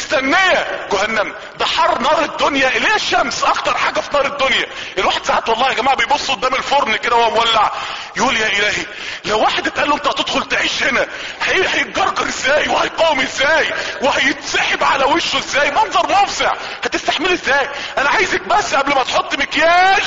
مستنية جهنم ده حر نار الدنيا اللي هي الشمس اكتر حاجة في نار الدنيا الواحد ساعات والله يا جماعة بيبص قدام الفرن كده وهو مولع يقول يا الهي لو واحد اتقال له انت هتدخل تعيش هنا هي هيتجرجر ازاي وهيقاوم ازاي وهيتسحب على وشه ازاي منظر مفزع هتستحمل ازاي انا عايزك بس قبل ما تحط مكياج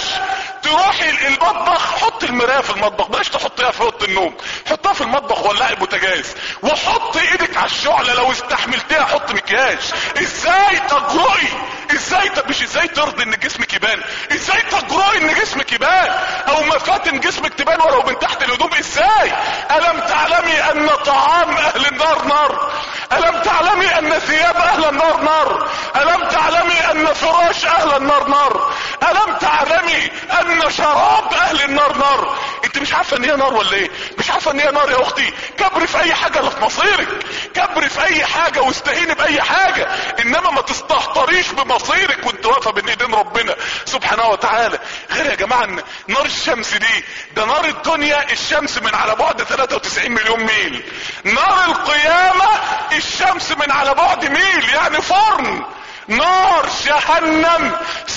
تروحي المطبخ حط المرايه في المطبخ بلاش تحطيها في اوضه النوم حطها في المطبخ ولعي البوتاجاز وحط ايدك على الشعله لو استحملتيها حط مكياج ازاي تجرؤي ازاي ت... مش ازاي ترضي ان جسمك يبان ازاي تجرؤي ان جسمك يبان او مفاتن جسمك تبان ولو من تحت الهدوم ازاي الم تعلمي ان طعام اهل النار نار الم تعلمي ان ثياب اهل النار نار الم تعلمي ان فراش اهل النار نار الم تعلمي ان شراب اهل النار نار انت مش عارفه ان هي نار ولا ايه مش عارفه ان هي نار يا اختي كبري في اي حاجه اللي في مصيرك كبري في اي حاجه واستهيني باي حاجه انما ما تستهتريش بمصيرك وانت واقفه بين ايدين ربنا سبحانه وتعالى غير يا جماعه ان نار الشمس دي ده نار الدنيا الشمس من على بعد 93 مليون ميل نار القيامه الشمس من على بعد ميل يعني فرن نار جهنم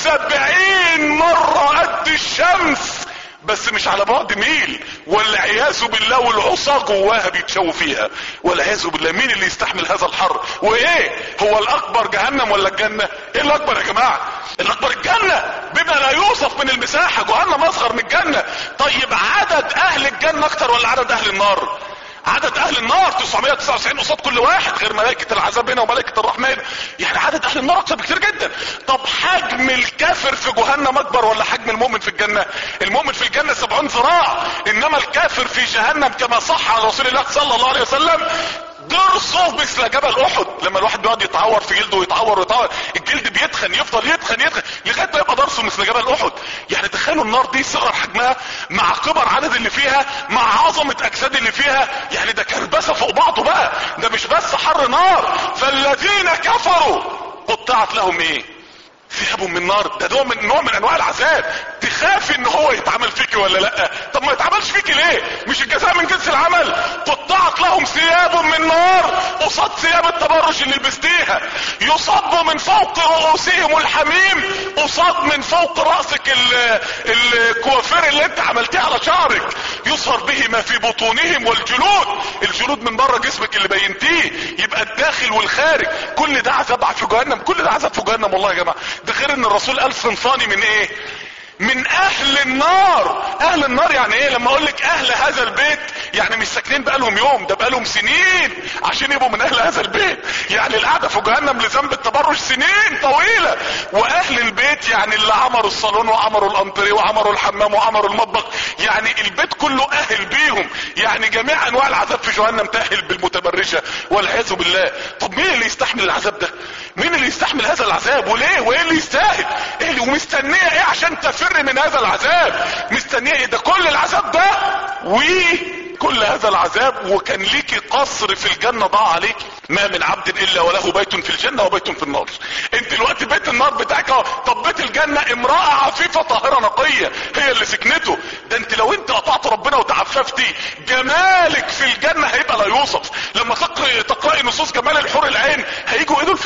سبعين مرة قد الشمس بس مش على بعد ميل والعياذ بالله والعصا جواها بيتشووا فيها والعياذ بالله مين اللي يستحمل هذا الحر وايه هو الاكبر جهنم ولا الجنة ايه الاكبر يا جماعة الاكبر الجنة بما لا يوصف من المساحة جهنم اصغر من الجنة طيب عدد اهل الجنة اكتر ولا عدد اهل النار عدد اهل النار 999 قصاد كل واحد غير ملائكة العذاب هنا وملائكة الرحمن يعني عدد اهل النار اكتر بكتير جدا طب حجم الكافر في جهنم اكبر ولا حجم المؤمن في الجنة المؤمن في الجنة 70 ذراع انما الكافر في جهنم كما صح عن رسول الله صلى الله عليه وسلم ضرسه مثل جبل احد لما الواحد بيقعد يتعور في جلده ويتعور ويتعور الجلد بيتخن يفضل يتخن يتخن لغايه ما يبقى ضرسه مثل جبل احد يعني تخيلوا النار دي صغر حجمها مع كبر عدد اللي فيها مع عظمه اجساد اللي فيها يعني ده كربسه فوق بعضه بقى ده مش بس حر نار فالذين كفروا قطعت لهم ايه ثياب من نار ده نوع من نوع من انواع العذاب تخافي ان هو يتعمل فيكي ولا لا طب ما يتعملش فيكي ليه مش الجزاء من جنس العمل قطعت لهم ثياب من نار قصاد ثياب التبرج اللي لبستيها يصب من فوق رؤوسهم الحميم قصاد من فوق راسك الكوافير اللي انت عملتيه على شعرك يصهر به ما في بطونهم والجلود الجلود من بره جسمك اللي بينتيه يبقى الداخل والخارج كل ده عذاب في جهنم كل ده عذاب في جهنم والله يا جماعه ده غير ان الرسول قال صنفاني من ايه من اهل النار اهل النار يعني ايه لما اقول لك اهل هذا البيت يعني مش ساكنين بقالهم يوم ده بقالهم سنين عشان يبقوا من اهل هذا البيت يعني القعده في جهنم لذنب التبرج سنين طويله واهل البيت يعني اللي عمروا الصالون وعمروا الانتريه وعمروا الحمام وعمروا المطبخ يعني البيت كله اهل بيهم يعني جميع انواع العذاب في جهنم تاهل بالمتبرجه والعياذ بالله طب مين اللي يستحمل العذاب ده مين اللي يستحمل هذا العذاب وليه وايه اللي يستاهل ايه اللي ومستنيه ايه عشان تفر من هذا العذاب مستنيه ايه ده كل العذاب ده وكل هذا العذاب وكان ليكي قصر في الجنة ضاع عليك ما من عبد الا وله بيت في الجنة وبيت في النار انت دلوقتي بيت النار بتاعك اهو طب بيت الجنة امرأة عفيفة طاهرة نقية هي اللي سكنته ده انت لو انت قطعت ربنا وتعففتي جمالك في الجنة هيبقى لا يوصف لما تقرأي تقرأي نصوص جمال الحور العين هيجوا ايدول في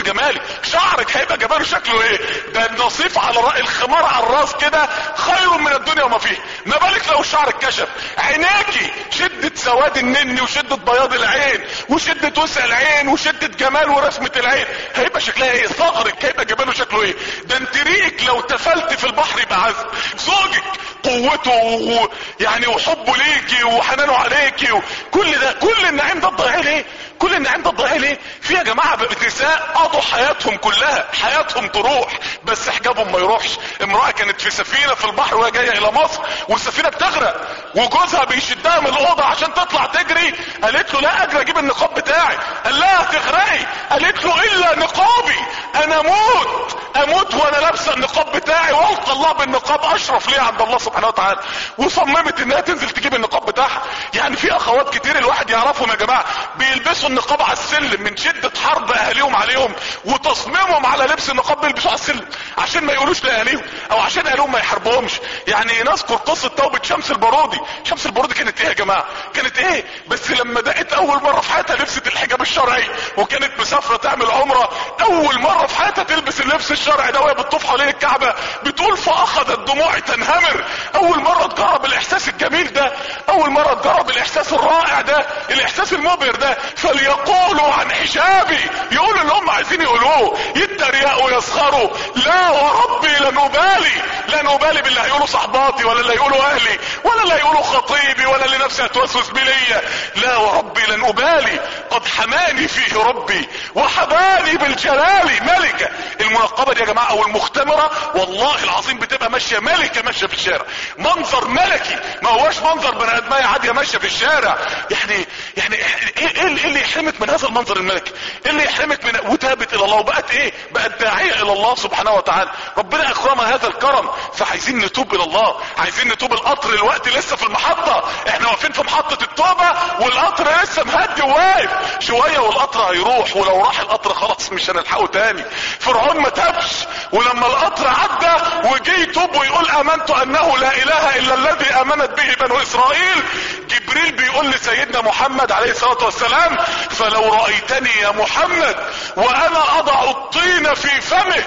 جمالي شعرك هيبقى جماله شكله ايه ده النصيف على رأي الخمار على الراس كده خير من الدنيا وما فيه ما بالك لو الشعر اتكشف عينيكي شدة سواد النني وشدة بياض العين وشدة وسع العين وشدة جمال ورسمة العين هيبقى شكلها ايه ثغرك هيبقى جماله شكله ايه ده انت ريقك لو تفلت في البحر يبقى عذب زوجك قوته و... يعني وحبه ليكي وحنانه عليكي وكل ده كل النعيم ده تضيعيه ليه كل النعيم ده تضيعيه ليه في يا جماعه نساء قضوا حياتهم كلها حياتهم تروح بس حجابهم ما يروحش امراه كانت في سفينه في البحر وهي جايه الى مصر والسفينه بتغرق وجوزها بيشدها من الاوضه عشان تطلع تجري قالت له لا اجري اجيب النقاب بتاعي قال لها هتغرقي قالت له الا نقابي انا اموت اموت وانا لابسه النقاب بتاعي والقى الله بالنقاب اشرف ليه عند الله سبحانه وتعالى وصممت انها تنزل تجيب النقاب بتاعها يعني في اخوات كتير الواحد يعرفهم يا جماعه بيلبسوا النقاب على السلم من شده حرب اهاليهم عليهم وتصميمهم على لبس النقاب بيلبسوه على السلم عشان ما يقولوش لاهاليهم او عشان اهاليهم ما يحاربوهمش يعني نذكر قصه توبه شمس البارودي شمس البارودي كانت ايه يا جماعه كانت ايه بس لما دقت اول مره في حياتها لبست الحجاب الشرعي وكانت مسافره تعمل عمره اول مره في حياتها تلبس اللبس الشرعي ده وهي بتطوف حوالين الكعبه بتقول فاخذت دموعي تنهمر اول مره تجرب الاحساس الجميل ده اول مره تجرب الاحساس الرائع ده الاحساس المبهر ده فليقولوا عن حجابي يقولوا اللي هم عايزين يقولوه يتريقوا ويسخروا لا وربي لن ابالي لن ابالي باللي هيقولوا صحباتي ولا اللي هيقولوا اهلي ولا اللي هيقولوا خطيبي ولا اللي نفسي هتوسوس بي ليا لا وربي لن ابالي قد حماني فيه ربي وحباني بالجلال ملكة المنقبة دي يا جماعة او المختمرة والله العظيم بتبقى ماشية ملكة ماشية في الشارع منظر ملكي ما هواش منظر بني ادمية عادية ماشية في الشارع يعني يعني ايه ايه اللي, إيه اللي يحرمك من هذا المنظر الملكي ايه اللي يحرمك من وتابت الى الله وبقت ايه بقت داعية الى الله سبحانه وتعالى ربنا اكرمها هذا الكرم فعايزين نتوب الى الله عايزين نتوب القطر الوقت لسه في المحطة احنا واقفين في محطة التوبة والقطر لسه مهدي وواقف شوية والقطر هيروح ولو راح القطر خلاص مش هنلحقه تاني فرعون ما تابش ولما القطر عدى وجي يتوب ويقول امنت انه لا اله الا الذي امنت به بنو اسرائيل جبريل بيقول لسيدنا محمد عليه الصلاة والسلام فلو رأيتني يا محمد وانا اضع الطين في فمه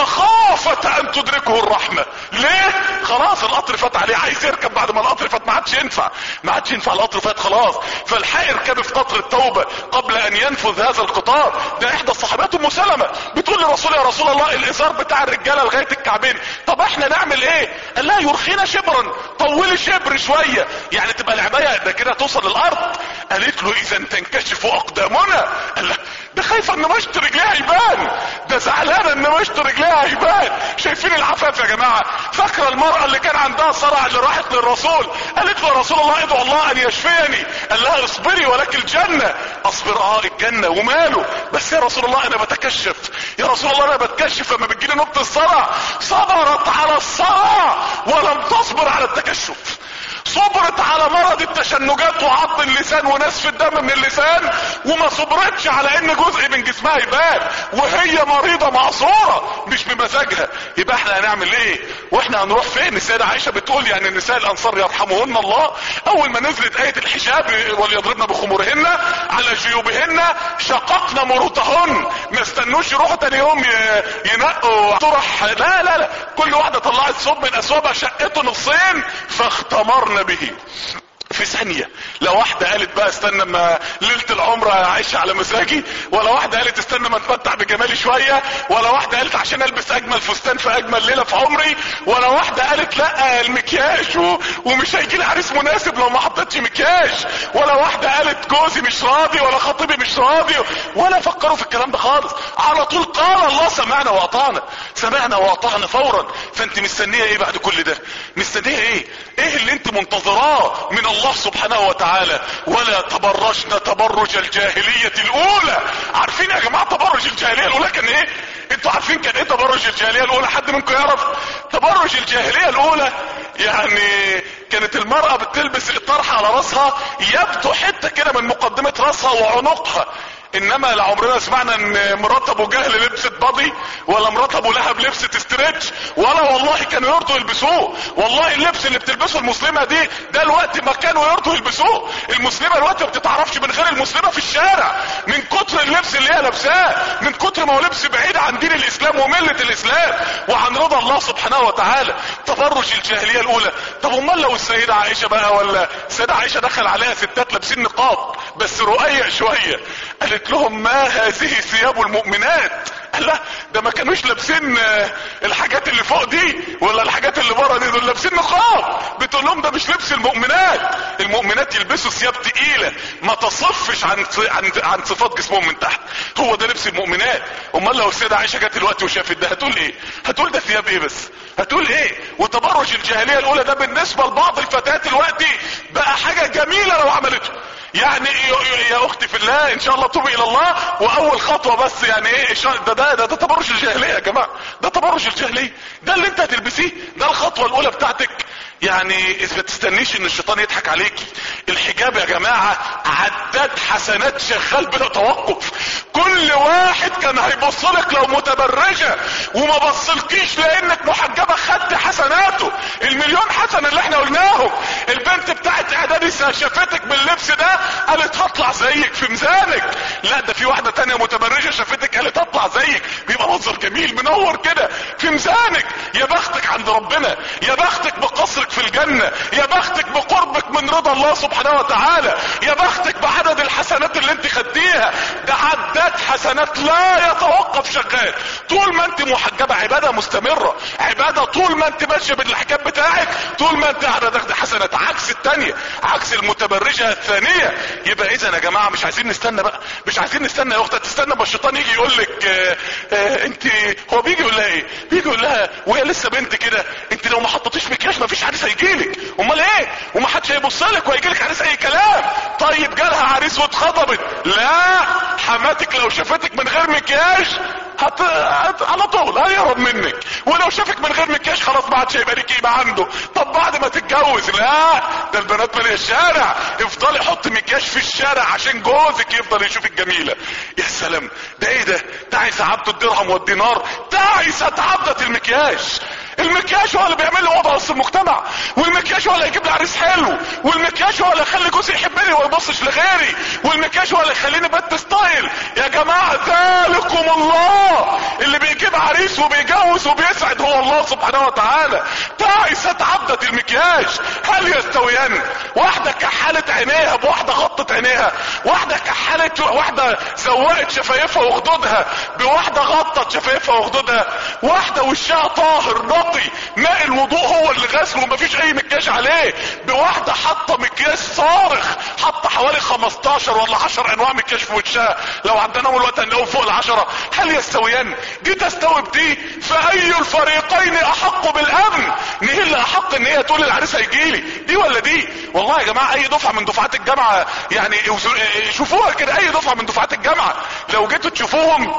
مخافة ان تدركه الرحمة ليه خلاص القطر فات عليه عايز يركب بعد ما القطر فات ما عادش ينفع ما عادش ينفع القطر فات خلاص فالحق اركب في قطر التوبة قبل ان ينفذ هذا القطار ده احدى الصحابات ام سلمة بتقول لرسول يا رسول الله الازار بتاع الرجالة لغاية الكعبين طب احنا نعمل ايه قال لها يرخينا شبرا طولي شبر شوية يعني تبقى العباية ده كده توصل للارض قالت له اذا تنكشف اقدامنا قال لها ده خايفة ان مشط رجليها يبان ده زعلانة ان مشط رجليها يبان شايفين العفاف يا جماعة فاكرة المرأة اللي كان عندها صرع اللي راحت للرسول قالت له يا رسول الله ادعو الله ان يشفيني قال لها اصبري ولك الجنة اصبر اه الجنة وماله بس يا رسول الله انا بتكشف يا رسول الله انا بتكشف لما بتجيلي نقطة الصرع صبرت على الصرع ولم تصبر على التكشف صبرت على مرض التشنجات وعض اللسان ونسف الدم من اللسان وما صبرتش على ان جزء من جسمها يبان وهي مريضة معصورة مش بمزاجها يبقى احنا هنعمل ايه واحنا هنروح فين السيدة عائشة بتقول يعني النساء الانصار يرحمهن الله اول ما نزلت اية الحجاب وليضربن بخمورهن على جيوبهن شققنا مروطهن ما استنوش يروحوا تاني يوم ينقوا طرح لا لا لا كل واحدة طلعت صوب من اسوابها شقته نصين فاختمرنا به في ثانية لو واحدة قالت بقى استنى ما ليلة العمرة اعيش على مزاجي ولا واحدة قالت استنى ما اتمتع بجمالي شوية ولا واحدة قالت عشان البس اجمل فستان في اجمل ليلة في عمري ولا واحدة قالت لا المكياج و... ومش هيجي لي عريس مناسب لو ما حطيتش مكياج ولا واحدة قالت جوزي مش راضي ولا خطيبي مش راضي ولا فكروا في الكلام ده خالص على طول قال الله سمعنا واطعنا سمعنا واطعنا فورا فانت مستنية ايه بعد كل ده مستنية ايه ايه اللي انت منتظراه من الله سبحانه وتعالى ولا تبرجنا تبرج الجاهلية الاولى عارفين يا جماعة تبرج الجاهلية الاولى كان ايه انتوا عارفين كان ايه تبرج الجاهلية الاولى حد منكم يعرف تبرج الجاهلية الاولى يعني كانت المرأة بتلبس الطرحة على راسها يبدو حتة كده من مقدمة راسها وعنقها انما لا عمرنا سمعنا ان مرات ابو جهل لبست بادي ولا مرات ابو لهب لبست ستريتش ولا والله كانوا يرضوا يلبسوه والله اللبس اللي بتلبسه المسلمه دي ده الوقت ما كانوا يرضوا يلبسوه المسلمه الوقت ما بتتعرفش من غير المسلمه في الشارع من كتر اللبس اللي هي لابساه من كتر ما هو لبس بعيد عن دين الاسلام ومله الاسلام وعن رضا الله سبحانه وتعالى تبرج الجاهليه الاولى طب امال لو السيده عائشه بقى ولا السيده عائشه دخل عليها ستات لابسين نقاب بس رقيق شويه قالت لهم ما هذه ثياب المؤمنات قال لا ده ما كانوش لابسين آه، الحاجات اللي فوق دي ولا الحاجات اللي بره دي دول لابسين نقاب بتقول لهم ده مش لبس المؤمنات المؤمنات يلبسوا ثياب تقيله ما تصفش عن عن عن صفات جسمهم من تحت هو ده لبس المؤمنات امال لو السيده عائشه جت دلوقتي وشافت ده هتقول ايه هتقول ده ثياب ايه بس هتقول ايه وتبرج الجاهليه الاولى ده بالنسبه لبعض الفتيات دلوقتي بقى حاجه جميله لو عملته يعني يا- يا اختي في الله ان شاء الله توبي الى الله واول خطوه بس يعني ايه إشارة- ده ده ده, ده تبرج الجاهليه يا جماعه ده تبرج الجاهليه ده اللي انت هتلبسيه ده الخطوه الاولى بتاعتك يعني اذا ما تستنيش ان الشيطان يضحك عليكي الحجاب يا جماعه عداد حسنات شغال بلا توقف كل واحد كان هيبص لك لو متبرجه وما بصلكيش لانك محجبه خدت حسناته المليون حسنه اللي احنا قلناهم البنت بتاعت اعدادي شافتك باللبس ده قالت هطلع زيك في ميزانك لا ده في واحده تانية متبرجه شافتك قالت هطلع زيك بيبقى منظر جميل منور كده في ميزانك يا بختك عند ربنا يا بختك بقصرك في الجنه يا بختك بقربك من رضا الله سبحانه وتعالى يا بختك بعدد الحسنات اللي انت خدتيها ده عداد حسنات لا يتوقف شغال طول ما انت محجبه عباده مستمره عباده طول ما انت ماشيه بالحجاب بتاعك طول ما انت قاعده تاخدي حسنات عكس التانية عكس المتبرجه الثانيه يبقى اذا يا جماعه مش عايزين نستنى بقى مش عايزين نستنى يا اختي تستنى ما الشيطان يجي يقول لك آه آه انت هو بيجي يقول لها ايه بيجي يقول لها وهي لسه بنت كده انت لو ما حطيتيش مكياج ما فيش عريس هيجيلك امال ايه وما حدش هيبص لك وهيجي لك عريس اي كلام طيب جالها عريس واتخطبت لا حماتك لو شافتك من غير مكياج هت... هت... على طول هيهرب منك ولو شافك من غير مكياج خلاص ما عادش هيبقى ليك قيمه عنده طب بعد ما تتجوز لا ده البنات ماليه الشارع افضلي حط مكياج في الشارع عشان جوزك يفضل يشوفك جميله يا سلام ده ايه ده تعس عبد الدرهم والدينار تعست عبدة المكياج المكياج هو اللي بيعمل لي وضع وسط المجتمع والمكياج هو اللي هيجيب لي عريس حلو والمكياج هو اللي يخلي جوزي يحبني وما يبصش لغيري والمكياج هو اللي يخليني بنت ستايل يا جماعه ذلكم الله اللي بيجيب عريس وبيجوز وبيسعد هو الله سبحانه وتعالى تعست عبدة المكياج هل يستويان واحده كحلت عينيها بواحده غطت عينيها واحده كحلت واحده زوقت شفايفها وخدودها بواحده غطت شفايفها وخدودها واحده وشها طاهر نقي ماء الوضوء هو اللي غسله ومفيش اي مكياج عليه بواحده حاطه مكياج صارخ حاطه حوالي 15 ولا 10 انواع مكياج في وشها لو عدناهم الوقت هنلاقيهم فوق العشرة هل يستويان دي تستوي بدي فاي الفريقين احق بالامن مين اللي احق ان هي تقول العريس هيجيلي دي ولا دي والله يا جماعه اي دفعه من دفعات الجامعه يعني شوفوها كده اي دفعه من دفعات الجامعه لو جيتوا تشوفوهم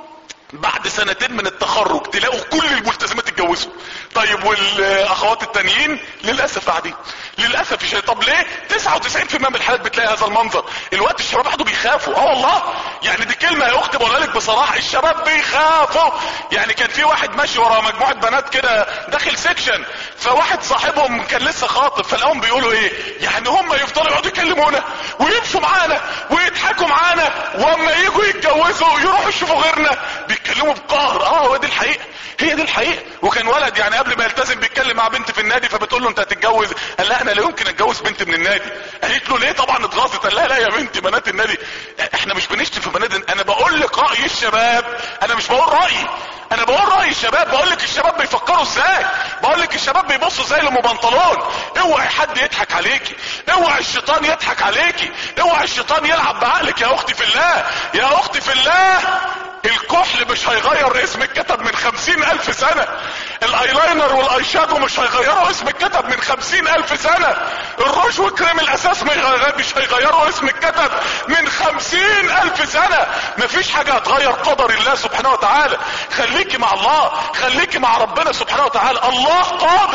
بعد سنتين من التخرج تلاقوا كل الملتزمات اتجوزوا طيب والاخوات التانيين للاسف قاعدين للاسف شيء طب ليه 99% من الحالات بتلاقي هذا المنظر الوقت الشباب قعدوا بيخافوا اه والله يعني دي كلمه يا اختي بقولها لك بصراحه الشباب بيخافوا يعني كان في واحد ماشي ورا مجموعه بنات كده داخل سيكشن فواحد صاحبهم كان لسه خاطب فلقاهم بيقولوا ايه يعني هم يفضلوا يقعدوا يكلمونا ويمشوا معانا ويضحكوا معانا واما يجوا يتجوزوا يروحوا يشوفوا غيرنا بيتكلموا بقهر اه هو دي الحقيقه هي دي الحقيقه وكان ولد يعني قبل ما يلتزم بيتكلم مع بنت في النادي فبتقول له انت هتتجوز قال لا انا لا يمكن اتجوز بنت من النادي قالت له ليه طبعا اتغاظت قال لا لا يا بنتي بنات النادي احنا مش بنشتم في بنات انا بقول لك راي الشباب انا مش بقول رايي انا بقول راي الشباب بقول لك الشباب بيفكروا ازاي بقول لك الشباب بيبصوا زي لام بنطلون اوعي حد يضحك عليكي اوعي الشيطان يضحك عليكي اوعي الشيطان يلعب بعقلك يا اختي في الله يا اختي في الله الكحل مش هيغير اسم الكتب من خمسين الف سنة الايلاينر والاي شادو مش هيغيروا اسم الكتب من خمسين الف سنة الروج وكريم الاساس مش هيغيروا اسم الكتب من خمسين الف سنة مفيش حاجة هتغير قدر الله سبحانه وتعالى خليكي مع الله خليكي مع ربنا سبحانه وتعالى الله قادر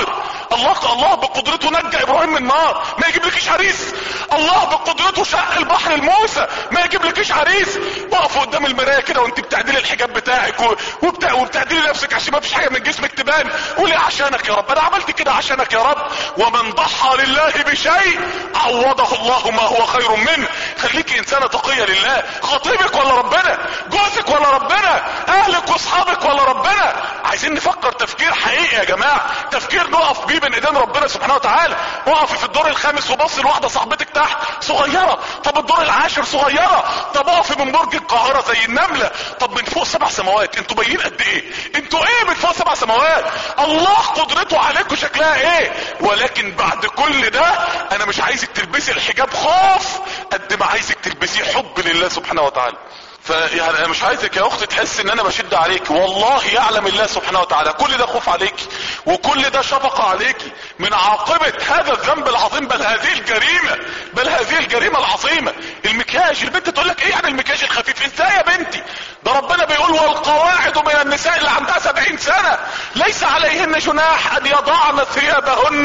الله الله بقدرته نجى ابراهيم من النار ما يجيبلكيش عريس الله بقدرته شق البحر لموسى ما يجيبلكيش عريس وقف قدام المرايه كده وانت بتعدلي الحجاب بتاعك و- وبتاع وبتعدلي نفسك عشان ما فيش حاجه من جسمك تبان قولي عشانك يا رب انا عملت كده عشانك يا رب ومن ضحى لله بشيء عوضه الله ما هو خير منه خليكي انسانه تقيه لله خطيبك ولا ربنا جوزك ولا ربنا اهلك واصحابك ولا ربنا عايزين نفكر تفكير حقيقي يا جماعه تفكير نقف بيه بين ايدين ربنا سبحانه وتعالى اقفي في الدور الخامس وبص لواحده صاحبتك تحت صغيره طب الدور العاشر صغيره طب اقفي من برج القاهره زي النمله طب من فوق سبع سماوات انتوا باينين قد ايه انتوا ايه من فوق سبع سماوات الله قدرته عليكم شكلها ايه ولكن بعد كل ده انا مش عايزك تلبسي الحجاب خوف قد ما عايزك تلبسيه حب لله سبحانه وتعالى فيعني انا مش عايزك يا اختي تحس ان انا بشد عليك والله يعلم الله سبحانه وتعالى كل ده خوف عليك وكل ده شفقة عليك من عاقبة هذا الذنب العظيم بل هذه الجريمة بل هذه الجريمة العظيمة المكياج البنت تقول لك ايه يعني المكياج الخفيف ازاي يا بنتي ده ربنا بيقول والقواعد من النساء اللي عندها سبعين سنة ليس عليهن جناح ان يضعن ثيابهن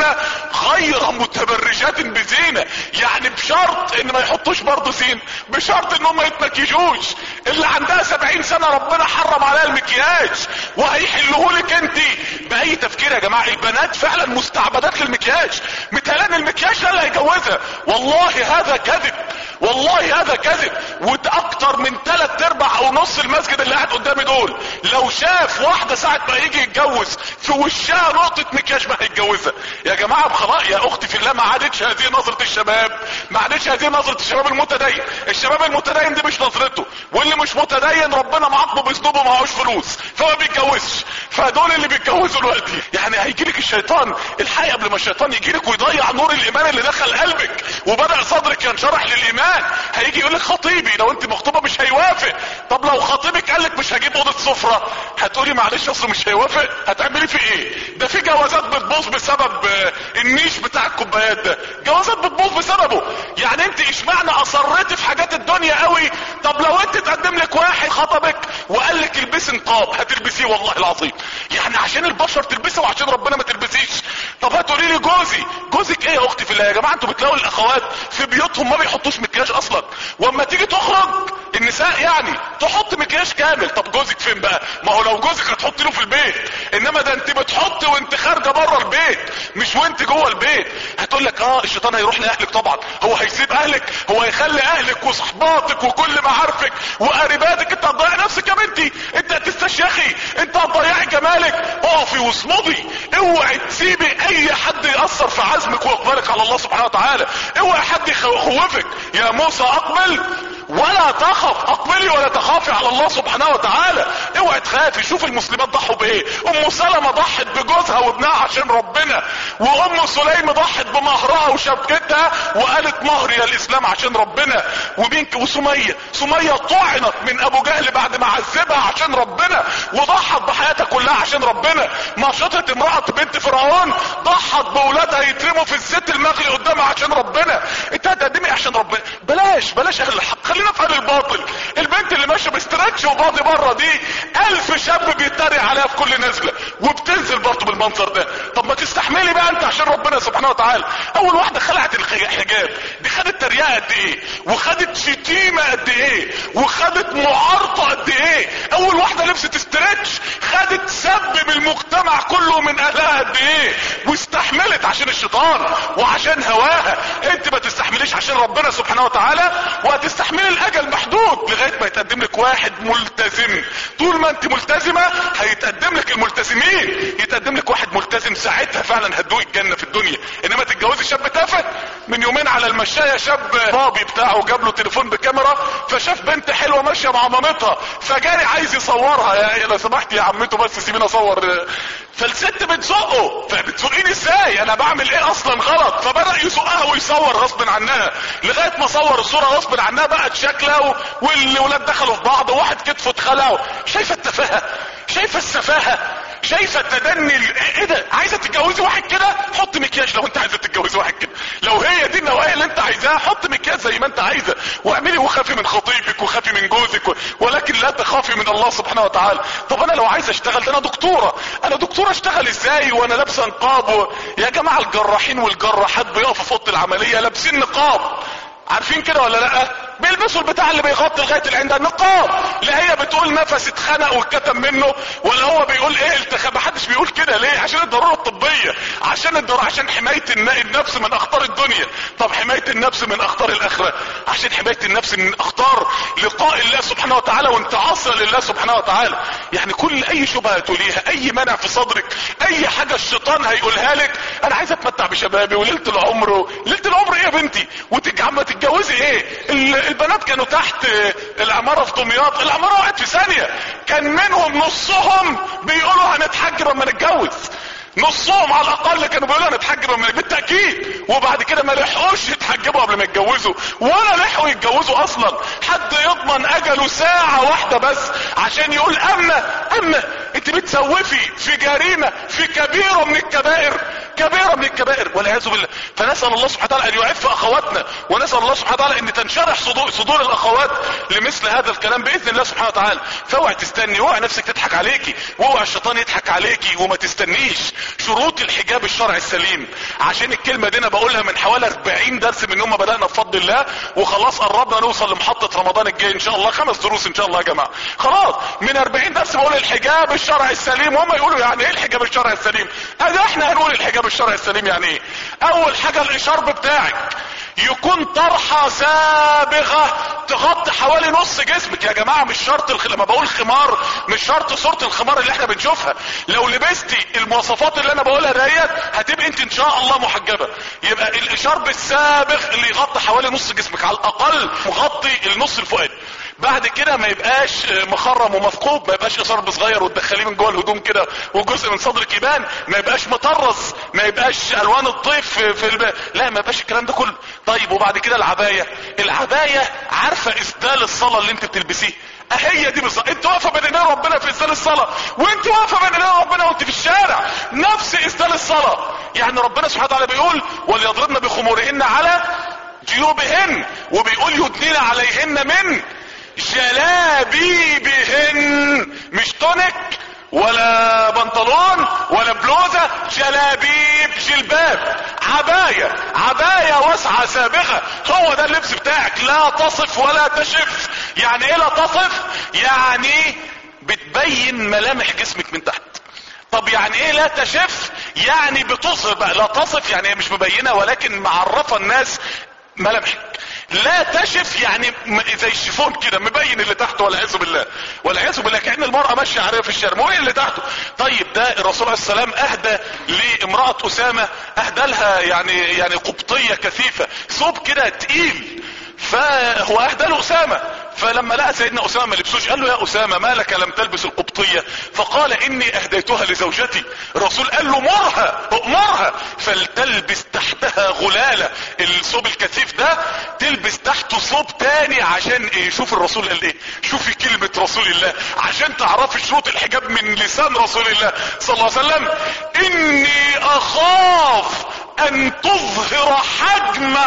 غير متبرجات بزينة يعني بشرط ان ما يحطوش برضه زين بشرط ان هم ما يتمكيجوش اللي عندها سبعين سنة ربنا حرم عليها المكياج وهيحلوه لك انت باي تفكير يا جماعة البنات فعلا مستعبدات للمكياج مثالان المكياج ده اللي هيجوزها والله هذا كذب والله هذا كذب واكتر من ثلاث ارباع او نص المسجد اللي قاعد قدامي دول لو شاف واحدة ساعة ما يجي يتجوز في وشها نقطة مكياج ما هيتجوزها يا جماعة بخلاء يا اختي في الله ما عادتش هذه نظرة الشباب ما عادتش هذه نظرة الشباب المتدين الشباب المتدين دي مش نظرته واللي مش متدين ربنا معاقبه بذنوبه معهوش فلوس فما بيتجوزش فدول اللي بيتجوزوا دلوقتي يعني هيجيلك الشيطان الحقيقة قبل ما الشيطان يجيلك ويضيع نور الايمان اللي دخل قلبك وبدأ صدرك ينشرح للايمان هيجي يقول لك خطيبي لو انت مخطوبة مش هيوافق طب لو خطيبك قال لك مش هجيب اوضه سفرة هتقولي معلش اصله مش هيوافق هتعملي في ايه ده في جوازات بتبوظ بسبب آه، النيش بتاع الكوبايات ده جوازات بتبوظ بسببه يعني انت اشمعنى اصريتي في حاجات الدنيا قوي طب لو انت تقدم لك واحد خطبك وقال لك البسي نقاب هتلبسيه والله العظيم يعني عشان البشر تلبسه وعشان ربنا ما تلبسيش طب هتقولي لي جوزي جوزك ايه يا اختي في الله يا جماعه انتوا بتلاقوا الاخوات في بيوتهم ما بيحطوش مكياج اصلا واما تيجي تخرج النساء يعني تحط مكياج كامل طب جوزك فين بقى ما هو لو جوزك هتحط له في البيت انما ده انت بتحط وانت خارجه بره البيت مش وانت جوه البيت هتقول لك اه الشيطان هيروح لاهلك طبعا هو هيسيب اهلك هو هيخلي اهلك وصحباتك وكل معارفك وقريباتك انت هتضيع نفسك يا بنتي انت هتستشيخي انت هتضيعي جمالك اقفي واصمدي اوعي تسيبي اي حد ياثر في عزمك واقبالك على الله سبحانه وتعالى اوعي حد يخوفك يا موسى اقبل ولا تخف اقبلي ولا تخافي على الله سبحانه وتعالى اوعي تخافي شوف المسلمات ضحوا بايه ام سلمة ضحت بجوزها وابنها عشان ربنا وام سليم ضحت بمهرها وشبكتها وقالت مهري الاسلام عشان ربنا ومين وسمية سمية طعنت من ابو جهل بعد ما عذبها عشان ربنا وضحت بحياتها كلها عشان ربنا نشطة امرأة بنت فرعون ضحت بولادها يترموا في الزيت المغلي قدامها عشان ربنا انت هتقدمي عشان ربنا بلاش بلاش اهل الحق خلينا في اهل الباطل البنت اللي ماشيه بستراتش وباضي بره دي الف شاب بيتريق عليها في كل نزله وبتنزل برضه بالمنظر ده طب ما تستحملي بقى انت عشان ربنا سبحانه وتعالى اول واحده خلعت الحجاب دي خدت تريقه قد ايه وخدت شتيمه قد ايه وخدت معارضه قد ايه اول واحده لبست استراتش خدت سب من المجتمع كله من اهلها قد ايه واستحملت عشان الشيطان وعشان هواها انت ما تستحمليش عشان ربنا سبحانه وتعالى وهتستحملي الاجل محدود لغايه ما يتقدم لك واحد ملتزم طول ما انت ملتزمه هيتقدم لك الملتزمين يتقدم لك واحد ملتزم ساعتها فعلا هتدوق الجنه في الدنيا انما تتجوزي شاب تافه من يومين على المشايه شاب بابي بتاعه جاب له تليفون بكاميرا فشاف بنت حلوه ماشيه مع مامتها فجاري عايز يصورها يا لو سمحت يا عمته بس سيبيني اصور فالست بتزقه فبتزقيني ازاي انا بعمل ايه اصلا غلط فبدا يزقها ويصور غصب عنها لغايه ما صور الصوره غصب عنها بقت شكلها والولاد دخلوا في بعض وواحد كتفه اتخلع شايفه التفاهه شايفه السفاهه شايفه التدني ال- ايه ده عايزه تتجوزي واحد كده حط مكياج لو انت عايزه تتجوزي واحد كده لو هي دي النوايا اللي انت عايزاها حط مكياج زي ما انت عايزه واعملي وخافي من خطيبك وخافي من جوزك و... ولكن لا تخافي من الله سبحانه وتعالى طب انا لو عايز اشتغل ده انا دكتوره انا دكتوره اشتغل ازاي وانا لابسه نقاب و... يا جماعه الجراحين والجراحات بيقفوا في اوضه العمليه لابسين نقاب عارفين كده ولا لا بيلبسوا البتاع اللي بيغطي لغايه العين ده النقاب لا هي بتقول نفس اتخنق واتكتم منه ولا هو بيقول ايه التخاب محدش بيقول كده ليه عشان الضروره الطبيه عشان الضروره عشان حمايه الن- النفس من اخطار الدنيا طب حمايه النفس من اخطار الاخره عشان حمايه النفس من اخطار لقاء الله سبحانه وتعالى وانتعاصها لله سبحانه وتعالى يعني كل اي شبهه تقوليها اي منع في صدرك اي حاجه الشيطان هيقولها لك انا عايز اتمتع بشبابي وليله العمر و- ليله العمر ايه يا بنتي وتجعل تتجوزي ايه ال- البنات كانوا تحت آه، العماره في دمياط العماره وقعت في ثانيه كان منهم نصهم بيقولوا هنتحجب اما نتجوز نصهم على الاقل كانوا بيقولوا هنتحجب اما بالتاكيد وبعد كده ما لحقوش يتحجبوا قبل ما يتجوزوا ولا لحقوا يتجوزوا اصلا حد يضمن اجله ساعه واحده بس عشان يقول اما اما انت بتسوفي في جريمه في كبيره من الكبائر كبيره من الكبائر والعياذ بالله فنسال الله سبحانه وتعالى ان يعف اخواتنا ونسال الله سبحانه وتعالى ان تنشرح صدور, صدور الاخوات لمثل هذا الكلام باذن الله سبحانه وتعالى فاوعي تستني واوعي نفسك تضحك عليكي واوعي الشيطان يضحك عليكي وما تستنيش شروط الحجاب الشرعي السليم عشان الكلمه دي انا بقولها من حوالي 40 درس من يوم ما بدانا بفضل الله وخلاص قربنا نوصل لمحطه رمضان الجاي ان شاء الله خمس دروس ان شاء الله يا جماعه خلاص من 40 درس بقول الحجاب الشرعي السليم وهم يقولوا يعني ايه الحجاب الشرعي السليم ادي احنا هنقول الحجاب الشرعي السليم يعني ايه اول حاجه الاشارب بتاعك يكون طرحة سابغة تغطي حوالي نص جسمك يا جماعة مش شرط الخ... لما بقول خمار مش شرط صورة الخمار اللي احنا بنشوفها لو لبستي المواصفات اللي انا بقولها ديت هتبقى انت ان شاء الله محجبة يبقى الاشارب السابغ اللي يغطي حوالي نص جسمك على الاقل مغطي النص الفوقاني بعد كده ما يبقاش مخرم ومثقوب ما يبقاش اصرب صغير وتدخليه من جوه الهدوم كده وجزء من صدرك يبان ما يبقاش مطرز ما يبقاش الوان الطيف في, في الب... لا ما يبقاش الكلام ده كله طيب وبعد كده العبايه العبايه عارفه اسدال الصلاه اللي انت بتلبسيه هي دي بالظبط انت واقفه بين ايدين ربنا في اسدال الصلاه وانت واقفه بين ايدين ربنا وانت في الشارع نفس اسدال الصلاه يعني ربنا سبحانه وتعالى بيقول وليضربن بخمورهن على جيوبهن وبيقول يدنين عليهن من جلابيبهن مش تونك ولا بنطلون ولا بلوزة جلابيب جلباب عباية عباية واسعة سابغة هو ده اللبس بتاعك لا تصف ولا تشف يعني ايه لا تصف يعني بتبين ملامح جسمك من تحت طب يعني ايه لا تشف يعني بتصف بقى لا تصف يعني هي مش مبينة ولكن معرفة الناس ملامحك لا تشف يعني م- زي الشيفون كده مبين اللي تحته والعياذ بالله والعياذ بالله كأن المرأة ماشية عارية في الشارع مبين اللي تحته طيب ده الرسول عليه السلام اهدى لامرأة اسامة اهدى لها يعني يعني قبطية كثيفة ثوب كده تقيل فهو اهدى له اسامة فلما لقى سيدنا اسامة ما لبسوش قال له يا اسامة ما لك لم تلبس القبطية فقال اني اهديتها لزوجتي الرسول قال له مرها امرها فلتلبس تحتها غلالة الثوب الكثيف ده تلبس تحته ثوب تاني عشان ايه شوف الرسول قال ايه شوفي كلمة رسول الله عشان تعرفي شروط الحجاب من لسان رسول الله صلى الله عليه وسلم اني اخاف ان تظهر حجم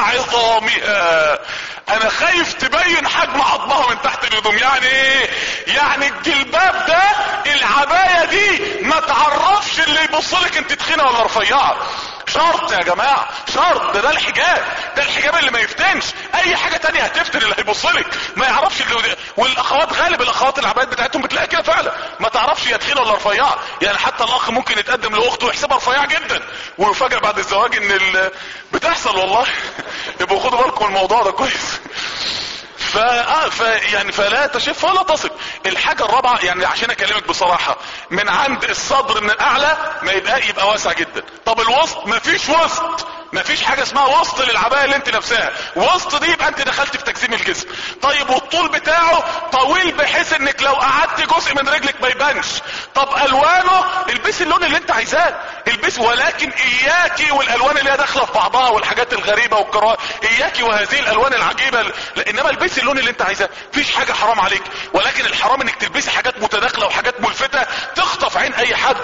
عظامها انا خايف تبين حجم عظمها من تحت الهدوم يعني ايه يعني الجلباب ده العباية دي ما تعرفش اللي يبص لك انت تخينة ولا رفيعة شرط يا جماعة شرط ده ده الحجاب ده الحجاب اللي ما يفتنش اي حاجة تانية هتفتن اللي هيبص لك ما يعرفش اللي والاخوات غالب الاخوات العبايات بتاعتهم بتلاقي كده فعلا ما تعرفش هي تخينة ولا رفيعة يعني حتى الاخ ممكن يتقدم لاخته ويحسبها رفيعة جدا ويفاجئ بعد الزواج ان ال... بتحصل والله يبقوا خدوا بالكم من الموضوع ده كويس ف... آه ف يعني فلا تشف ولا تصف الحاجة الرابعة يعني عشان اكلمك بصراحة من عند الصدر من الاعلى ما يبقى يبقى واسع جدا طب الوسط مفيش وسط مفيش حاجة اسمها وسط للعباية اللي انت لابساها وسط دي يبقى انت دخلت في تجسيم الجسم طيب والطول بتاعه طويل بحيث انك لو قعدت جزء من رجلك ما يبانش طب الوانه البسي اللون اللي انت عايزاه البسي ولكن اياكي والالوان اللي هي داخله في بعضها والحاجات الغريبه والكراهه اياكي وهذه الالوان العجيبه لا انما البسي اللون اللي انت عايزاه مفيش حاجه حرام عليك ولكن الحرام انك تلبسي حاجات متداخله وحاجات ملفته تخطف عين اي حد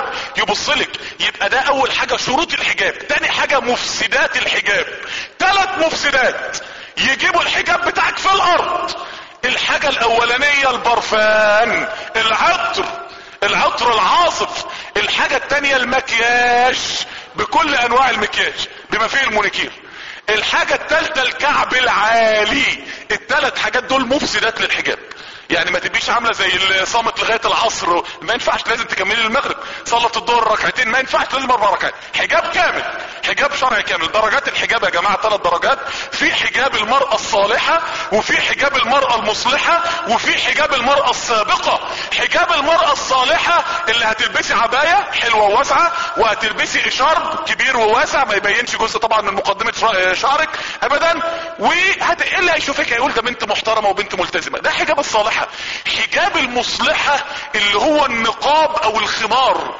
يبص لك يبقى ده اول حاجة شروط الحجاب تاني حاجة مفسدات الحجاب ثلاث مفسدات يجيبوا الحجاب بتاعك في الارض الحاجة الاولانية البرفان العطر العطر العاصف الحاجة التانية المكياج بكل انواع المكياج بما فيه المونيكير الحاجة التالتة الكعب العالي التلات حاجات دول مفسدات للحجاب يعني ما تبقيش عامله زي اللي صامت لغايه العصر ما ينفعش لازم تكملي المغرب صلاه الظهر ركعتين ما ينفعش لازم اربع ركعات حجاب كامل حجاب شرعي كامل درجات الحجاب يا جماعه ثلاث درجات في حجاب المراه الصالحه وفي حجاب المراه المصلحه وفي حجاب المراه السابقه حجاب المراه الصالحه اللي هتلبسي عبايه حلوه وواسعه وهتلبسي اشارب كبير وواسع ما يبينش جزء طبعا من مقدمه شعرك ابدا وهت ايه اللي هيشوفك هيقول ده بنت محترمه وبنت ملتزمه ده حجاب الصالحه حجاب المصلحة اللي هو النقاب او الخمار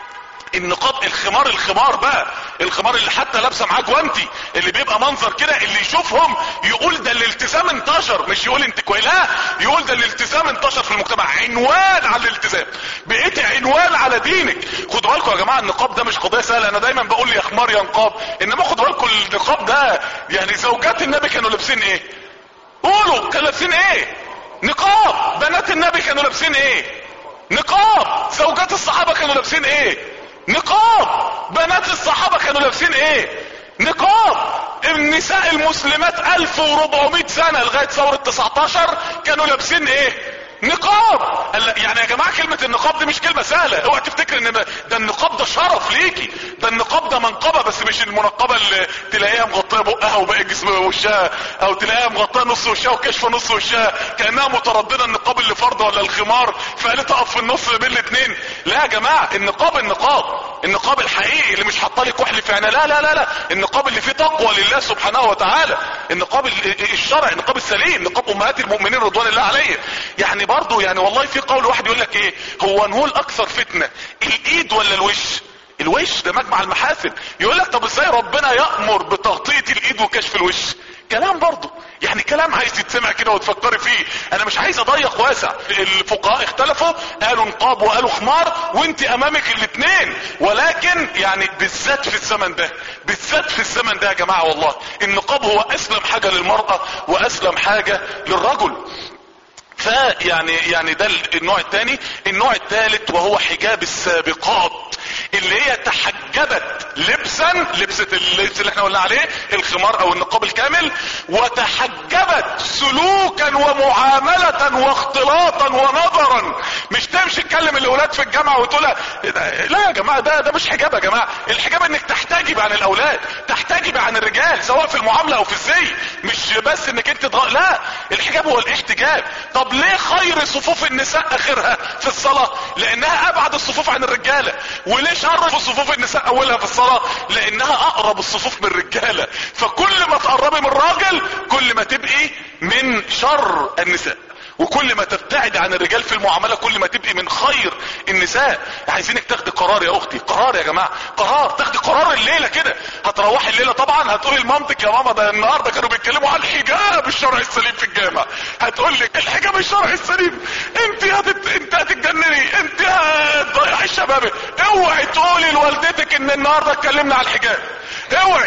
النقاب الخمار الخمار بقى الخمار اللي حتى لابسه معاه جوانتي اللي بيبقى منظر كده اللي يشوفهم يقول ده الالتزام انتشر مش يقول انت كويس لا يقول ده الالتزام انتشر في المجتمع عنوان على الالتزام بقيت عنوان على دينك خدوا بالكم يا جماعه النقاب ده مش قضيه سهله انا دايما بقول يا خمار يا نقاب انما خدوا بالكم النقاب ده يعني زوجات النبي كانوا لابسين ايه قولوا كانوا لابسين ايه نقاب بنات النبي كانوا لابسين ايه نقاب زوجات الصحابة كانوا لابسين ايه نقاب بنات الصحابة كانوا لابسين ايه نقاب النساء المسلمات 1400 سنة لغاية ثورة 19 كانوا لابسين ايه نقاب يعني يا جماعه كلمه النقاب دي مش كلمه سهله اوعى تفتكر ان ده النقاب ده شرف ليكي ده النقاب ده منقبه بس مش المنقبه اللي تلاقيها مغطيه بقها وباقي جسم وشها او تلاقيها مغطيه نص وشها وكشفه نص وشها كانها متردده النقاب اللي فرض ولا الخمار فقالت اقف في النص بين الاثنين لا يا جماعه النقاب النقاب النقاب الحقيقي اللي مش حاطه لي كحل في عينها لا لا لا لا النقاب اللي فيه تقوى لله سبحانه وتعالى النقاب الشرعي النقاب السليم نقاب امهات المؤمنين رضوان الله عليه يعني برضه يعني والله في قول واحد يقول لك ايه هو نقول اكثر فتنه الايد ولا الوش الوش ده مجمع المحاسن يقول لك طب ازاي ربنا يامر بتغطيه الايد وكشف الوش كلام برضه يعني كلام عايز يتسمع كده وتفكري فيه انا مش عايز اضيق واسع الفقهاء اختلفوا قالوا نقاب وقالوا خمار وانت امامك الاثنين ولكن يعني بالذات في الزمن ده بالذات في الزمن ده يا جماعه والله النقاب هو اسلم حاجه للمراه واسلم حاجه للرجل فيعني يعني ده النوع الثاني النوع الثالث وهو حجاب السابقات اللي هي تحجبت لبسا لبسة اللبس اللي احنا قلنا عليه الخمار او النقاب الكامل وتحجبت سلوكا ومعاملة واختلاطا ونظرا مش تمشي تكلم الاولاد في الجامعة وتقول لا يا جماعة ده ده مش حجاب يا جماعة الحجاب انك تحتجب عن الاولاد تحتجب عن الرجال سواء في المعاملة او في الزي مش بس انك انت تغ... لا الحجاب هو الاحتجاب طب ليه خير صفوف النساء اخرها في الصلاة لانها ابعد الصفوف عن الرجالة وليه شر في صفوف النساء اولها في الصلاة لانها اقرب الصفوف من الرجالة فكل ما تقربي من الراجل كل ما تبقي من شر النساء وكل ما تبتعد عن الرجال في المعاملة كل ما تبقي من خير النساء عايزينك تاخدي قرار يا اختي قرار يا جماعة قرار تاخدي قرار الليلة كده هتروحي الليلة طبعا هتقولي لمامتك يا ماما ده النهاردة كانوا بيتكلموا عن الحجاب الشرعي السليم في الجامع هتقول لك الحجاب الشرعي السليم انت هتت... انت هتتجنني انت هتضيعي الشباب اوعي تقولي لوالدتك ان النهاردة اتكلمنا عن الحجاب اوعي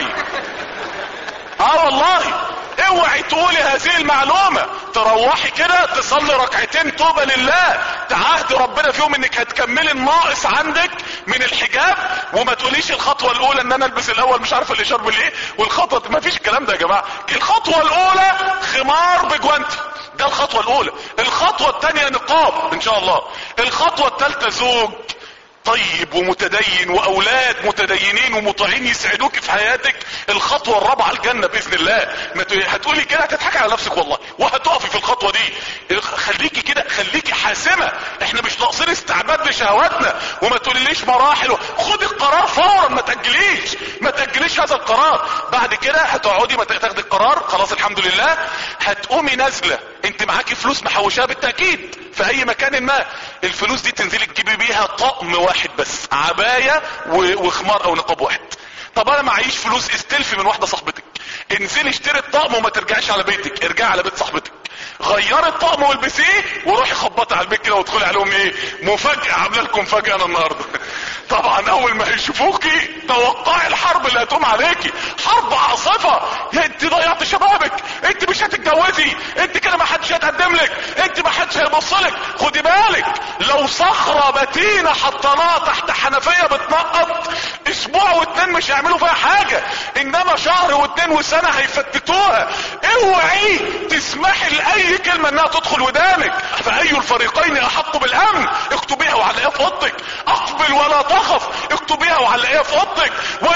اه والله اوعي تقولي هذه المعلومة تروحي كده تصلي ركعتين توبة لله تعهدي ربنا فيهم انك هتكملي الناقص عندك من الحجاب وما تقوليش الخطوة الاولى ان انا البس الاول مش عارفه الاشار بالايه والخطوة ما فيش الكلام ده يا جماعة الخطوة الاولى خمار بجوانتي ده الخطوة الاولى الخطوة الثانية نقاب ان شاء الله الخطوة الثالثة زوج طيب ومتدين واولاد متدينين ومطيعين يسعدوك في حياتك الخطوة الرابعة الجنة باذن الله ما هتقولي كده هتضحكي على نفسك والله وهتقفي في الخطوة دي خليكي كده خليكي حاسمة احنا مش ناقصين استعباد لشهواتنا وما تقوليليش مراحل خدي القرار فورا ما تأجليش ما تأجليش هذا القرار بعد كده هتقعدي ما تاخدي القرار خلاص الحمد لله هتقومي نازلة انت معاكي فلوس محوشاها بالتأكيد في اي مكان ما الفلوس دي تنزلي تجيبي بيها طقم واحد بس عباية وخمار او نقاب واحد طب انا معيش فلوس استلفي من واحدة صاحبتك انزلي اشتري الطقم وما ترجعش على بيتك ارجعي على بيت صاحبتك غيري الطقم والبسيه وروحي خبطي على البيت كده وادخلي عليهم ايه مفاجأة عامله لكم مفاجأة انا النهارده طبعا اول ما هيشوفوكي توقعي الحرب اللي هتقوم عليكي حرب عاصفة يا انت ضيعت شبابك انت مش هتتجوزي انت كده ما حدش هيتقدم لك انت ما حدش هيبص لك خدي بالك لو صخرة متينة حطيناها تحت حنفية بتنقط اسبوع واتنين مش هيعملوا فيها حاجة انما شهر واتنين وسنة هيفتتوها اوعي تسمحي لاي كلمة انها تدخل ودانك فاي الفريقين احق بالامن اكتبيها وعلقيها في اوضتك اقبل ولا تخف اكتبيها وعلقيها في اوضتك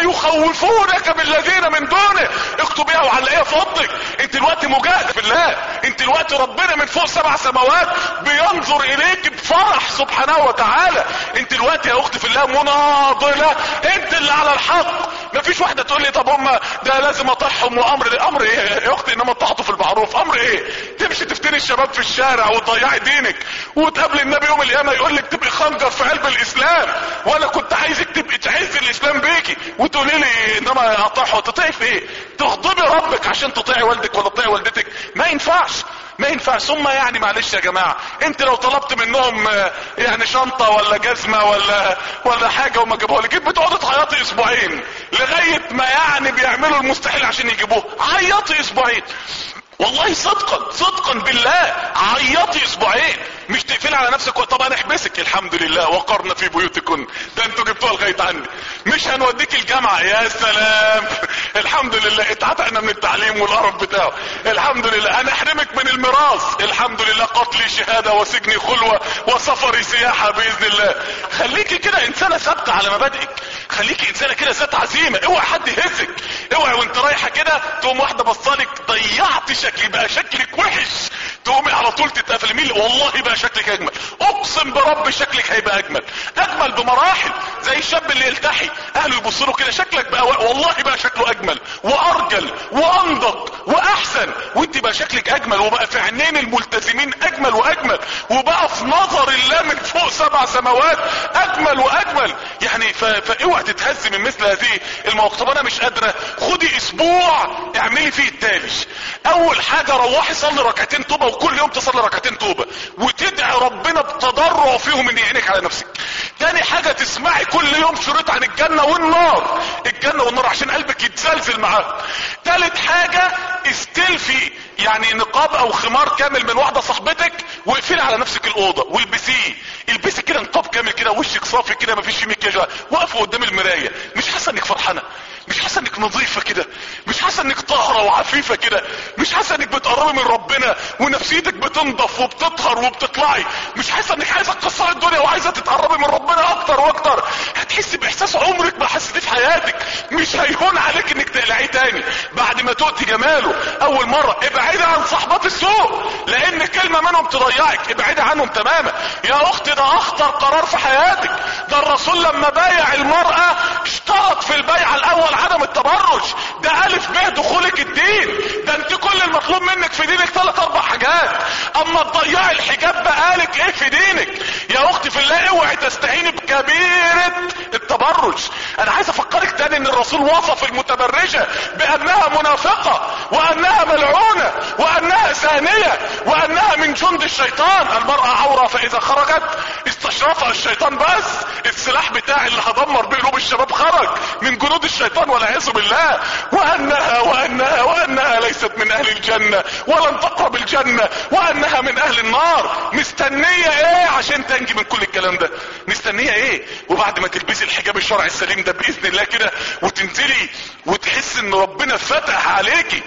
ويخوفونك بالذين من دونه اكتبيها وعلقيها في اوضتك انت دلوقتي مجاهد في الله انت دلوقتي ربنا من فوق سبع سماوات بينظر اليك بفرح سبحانه وتعالى انت دلوقتي يا اختي في الله مناضلة انت اللي على الحق مفيش واحدة تقول لي طب هم ده لازم اطيعهم وامر امر ايه يا اختي انما الطاعته في المعروف امر ايه تمشي تفتني الشباب في الشارع وتضيعي دينك وتقابل النبي يوم القيامة يقول لك تبقي خنجر في قلب الاسلام وانا كنت عايزك تبقي تعز الاسلام بيكي وتقولي لي انما اطيعه تطيعي في ايه تغضبي ربك عشان تطيعي والدك ولا تطيعي والدتك ما ينفعش ما ينفعش ثم يعني معلش يا جماعة انت لو طلبت منهم آه، يعني شنطة ولا جزمة ولا ولا حاجة وما جابوها لك بتقعدوا تعيطي اسبوعين لغاية ما يعني بيعملوا المستحيل عشان يجيبوه عيطي اسبوعين والله صدقا صدقا بالله عيطي اسبوعين مش تقفلي على نفسك طب انا احبسك الحمد لله وقرنا في بيوتكن ده انتوا جبتوها لغايه عندي مش هنوديك الجامعه يا سلام الحمد لله اتعتقنا من التعليم والقرف بتاعه الحمد لله انا احرمك من الميراث الحمد لله قتلي شهاده وسجني خلوه وسفري سياحه باذن الله خليكي كده انسانه ثابته على مبادئك خليكي انسانه كده ذات عزيمه اوعى حد يهزك اوعى وانت رايحه كده تقوم واحده بصالك ضيعت شكلي بقى شكلك وحش تقومي على طول تتقفلي مين والله بقى شكلك اجمل اقسم برب شكلك هيبقى اجمل اجمل بمراحل زي الشاب اللي يلتحي اهله يبصوا له كده شكلك بقى و... والله بقى شكله اجمل وارجل وانضج واحسن وانت بقى شكلك اجمل وبقى في عينين الملتزمين اجمل واجمل وبقى في نظر الله من فوق سبع سماوات اجمل واجمل يعني ف... فاوعى تتهز من مثل هذه المواقف طب انا مش قادره خدي اسبوع اعملي فيه التالي اول حاجه روحي صلي ركعتين توبه وكل يوم تصلي ركعتين توبه وتدعي ربنا بتضرع فيهم ان يعينك على نفسك تاني حاجه تسمعي كل يوم شريط عن الجنه والنار الجنه والنار عشان قلبك يتزلزل معاها تالت حاجه استلفي يعني نقاب او خمار كامل من واحده صاحبتك واقفلي على نفسك الاوضه والبسيه البسي كده نقاب كامل كده وشك صافي كده مفيش فيه مكياج واقفه قدام المرايه مش حاسه انك فرحانه مش حاسه انك نظيفه كده مش حاسه انك طاهره وعفيفه كده مش حاسه انك بتقربي من ربنا ونفسيتك بتنضف وبتطهر وبتطلعي مش حاسه انك عايزه تكسري الدنيا وعايزه تتقربي من ربنا اكتر واكتر هتحسي باحساس عمرك ما حسيتيه في حياتك مش هيهون عليك انك تقلعيه تاني بعد ما تؤتي جماله اول مره ابعدي عن صحبات السوء لان كلمه منهم تضيعك ابعدي عنهم تماما يا اختي ده اخطر قرار في حياتك ده الرسول لما بايع المراه اشترط في البيعه الاول عدم التبرج ده الف ب دخولك الدين ده انت كل المطلوب منك في دينك ثلاث اربع حاجات اما تضيعي الحجاب بقالك ايه في دينك يا اختي في الله اوعي تستهيني بكبيرة التبرج انا عايز افكرك تاني ان الرسول وصف المتبرجة بانها منافقة وانها ملعونة وانها ثانية وانها من جند الشيطان المرأة عورة فاذا خرجت استشرفها الشيطان بس السلاح بتاعي اللي هدمر بيه قلوب الشباب خرج من جنود الشيطان والعياذ بالله وانها وانها وانها ليست من اهل الجنة ولن تقرب الجنة وانها من اهل النار مستنية ايه عشان تنجي من كل الكلام ده مستنية ايه وبعد ما تلبسي الحجاب الشرعي السليم ده باذن الله كده وتنزلي وتحس ان ربنا فتح عليكي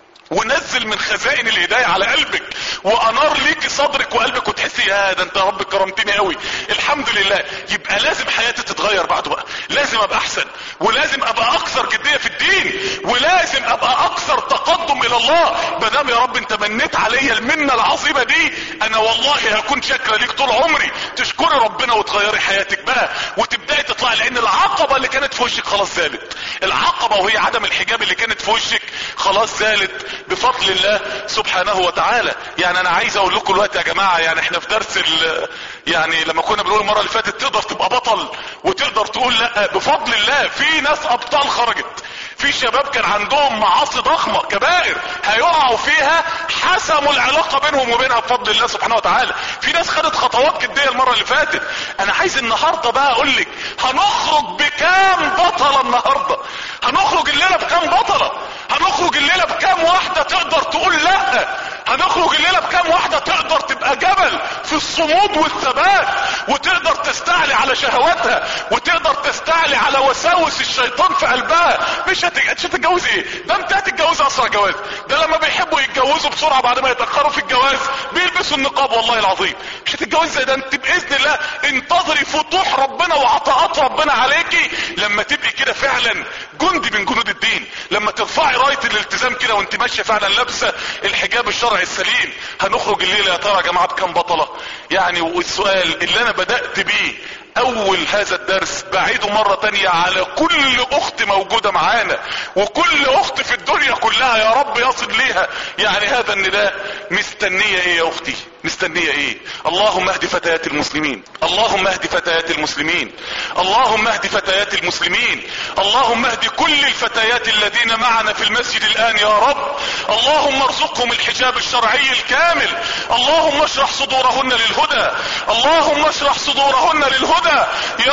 ونزل من خزائن الهداية على قلبك وانار ليكي صدرك وقلبك وتحسي يا ده انت يا رب كرمتني قوي الحمد لله يبقى لازم حياتي تتغير بعده بقى لازم ابقى احسن ولازم ابقى اكثر جدية في الدين ولازم ابقى اكثر تقدم الى الله مادام يا رب انت منيت عليا المنة العظيمة دي انا والله هكون شاكرة ليك طول عمري تشكري ربنا وتغيري حياتك بقى وتبداي تطلعي لان العقبة اللي كانت في وشك خلاص زالت العقبة وهي عدم الحجاب اللي كانت في وشك خلاص زالت بفضل الله سبحانه وتعالى يعني انا عايز اقول لكم الوقت يا جماعة يعني احنا في درس ال يعني لما كنا بنقول المرة اللي فاتت تقدر تبقى بطل وتقدر تقول لا بفضل الله في ناس ابطال خرجت في شباب كان عندهم معاصي ضخمة كبائر هيقعوا فيها حسموا العلاقة بينهم وبينها بفضل الله سبحانه وتعالى في ناس خدت خطوات جدية المرة اللي فاتت انا عايز النهاردة بقى اقول لك هنخرج بكام بطلة النهاردة هنخرج الليلة بكام بطلة هنخرج الليلة بكام واحدة تقدر تقول لا هنخرج الليلة بكام واحدة تقدر تبقى جبل في الصمود والثبات وتقدر تستعلي على شهواتها وتقدر تستعلي على وساوس الشيطان في قلبها مش هت... مش هتتجوز ايه ده انت هتتجوز اسرع جواز ده لما بيحبوا يتجوزوا بسرعة بعد ما يتأخروا في الجواز بيلبسوا النقاب والله العظيم مش هتتجوز زي ده انت باذن الله انتظري فتوح ربنا وعطاءات ربنا عليكي لما تبقي كده فعلا جندي من جنود الدين لما ترفعي رايه الالتزام كده وانت ماشيه فعلا لابسه الحجاب الشرعي السليم هنخرج الليله يا ترى يا جماعه بكام بطله يعني والسؤال اللي انا بدات بيه اول هذا الدرس بعيده مرة تانية على كل اخت موجودة معانا وكل اخت في الدنيا كلها يا رب يصل ليها يعني هذا النداء مستنية ايه يا اختي مستنية ايه اللهم اهد فتيات المسلمين اللهم اهد فتيات المسلمين اللهم اهد فتيات المسلمين اللهم اهد كل الفتيات الذين معنا في المسجد الان يا رب اللهم ارزقهم الحجاب الشرعي الكامل اللهم اشرح صدورهن للهدى اللهم اشرح صدورهن للهدى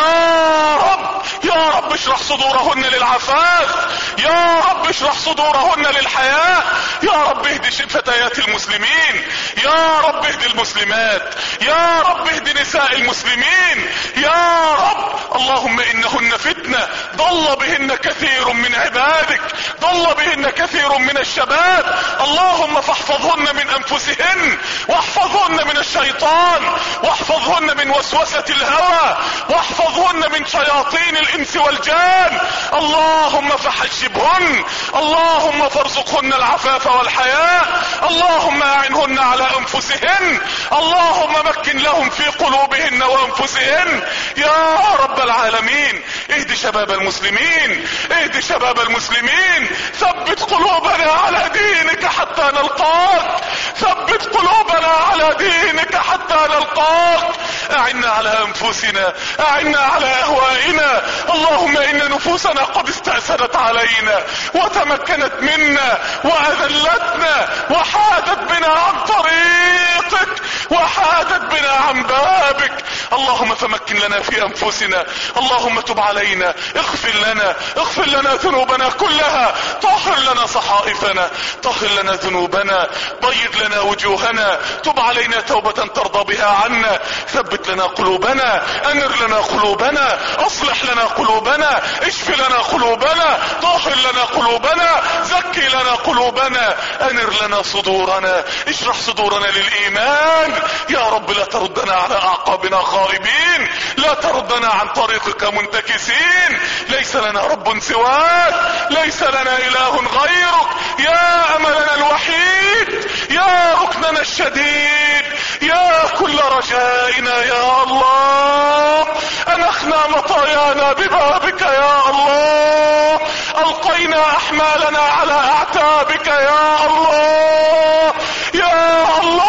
يا رب يا رب اشرح صدورهن للعفاف يا رب اشرح صدورهن للحياة يا رب اهد فتيات المسلمين يا رب اهد المسلمات يا رب اهد نساء المسلمين يا رب اللهم انهن فتنة ضل بهن كثير من عبادك ضل بهن كثير من الشباب اللهم فاحفظهن من انفسهن واحفظهن من الشيطان واحفظهن من وسوسة الهوى واحفظهن من شياطين الانس والجان اللهم فحجبهن اللهم فارزقهن العفاف والحياء اللهم اعنهن على انفسهن اللهم مكن لهم في قلوبهن وانفسهن يا رب العالمين اهد شباب المسلمين اهد شباب المسلمين ثبت قلوبنا على دينك حتى نلقاك ثبت قلوبنا على دينك حتى نلقاك اعنا على انفسنا اعنا على اهوائنا اللهم ان نفوسنا قد استأسدت علينا وتمكنت منا واذلتنا وحادت بنا عن طريقك وحادت بنا عن بابك اللهم فمكن لنا في انفسنا اللهم تب علينا اغفر لنا اغفر لنا ذنوبنا كلها طهر لنا صحائفنا طهر لنا ذنوبنا بيض لنا وجوهنا تب علينا توبة ترضى بها عنا ثبت لنا قلوبنا انر لنا قلوبنا اصلح لنا قلوبنا اشف لنا قلوبنا طهر لنا قلوبنا زكي لنا قلوبنا انر لنا صدورنا اشرح صدورنا للايمان يا رب لا تردنا على اعقابنا خائبين لا تردنا عن طريقك منتكسين ليس لنا رب سواك ليس لنا اله غيرك يا املنا الوحيد يا ركننا الشديد يا كل رجائنا يا الله انخنا مطايانا ببابك يا الله القينا احمالنا على اعتابك يا الله يا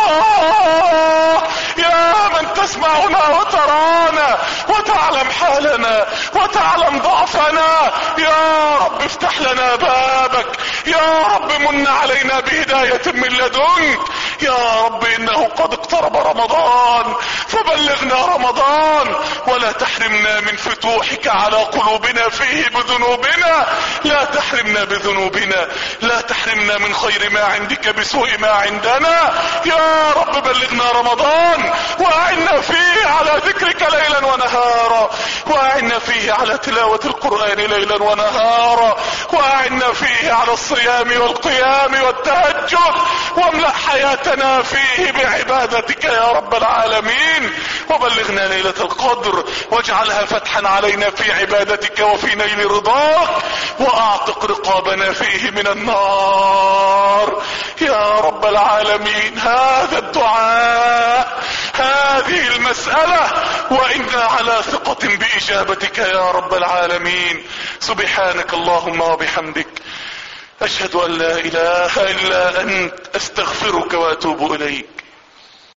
الله يا من تسمعنا وترانا وتعلم حالنا وتعلم ضعفنا يا رب افتح لنا بابك يا رب من علينا بهداية من لدنك يا رب انه قد اقترب رمضان فبلغنا رمضان ولا تحرمنا من فتوحك على قلوبنا فيه بذنوبنا لا تحرمنا بذنوبنا لا تحرمنا من خير ما عندك بسوء ما عندنا يا رب بلغنا رمضان واعنا فيه على ذكرك ليلا ونهارا واعنا فيه على تلاوة القرآن ليلا ونهارا واعنا فيه على الصيام والقيام والتهجد واملأ حياتنا فيه بعبادتك يا رب العالمين وبلغنا ليلة القدر واجعلها فتحا علينا في عبادتك وفي نيل رضاك واعتق رقابنا فيه من النار يا رب العالمين هذا الدعاء هذه المسألة وإنا على ثقة بإجابتك يا رب العالمين سبحانك اللهم وبحمدك أشهد أن لا إله إلا أنت أستغفرك وأتوب إليك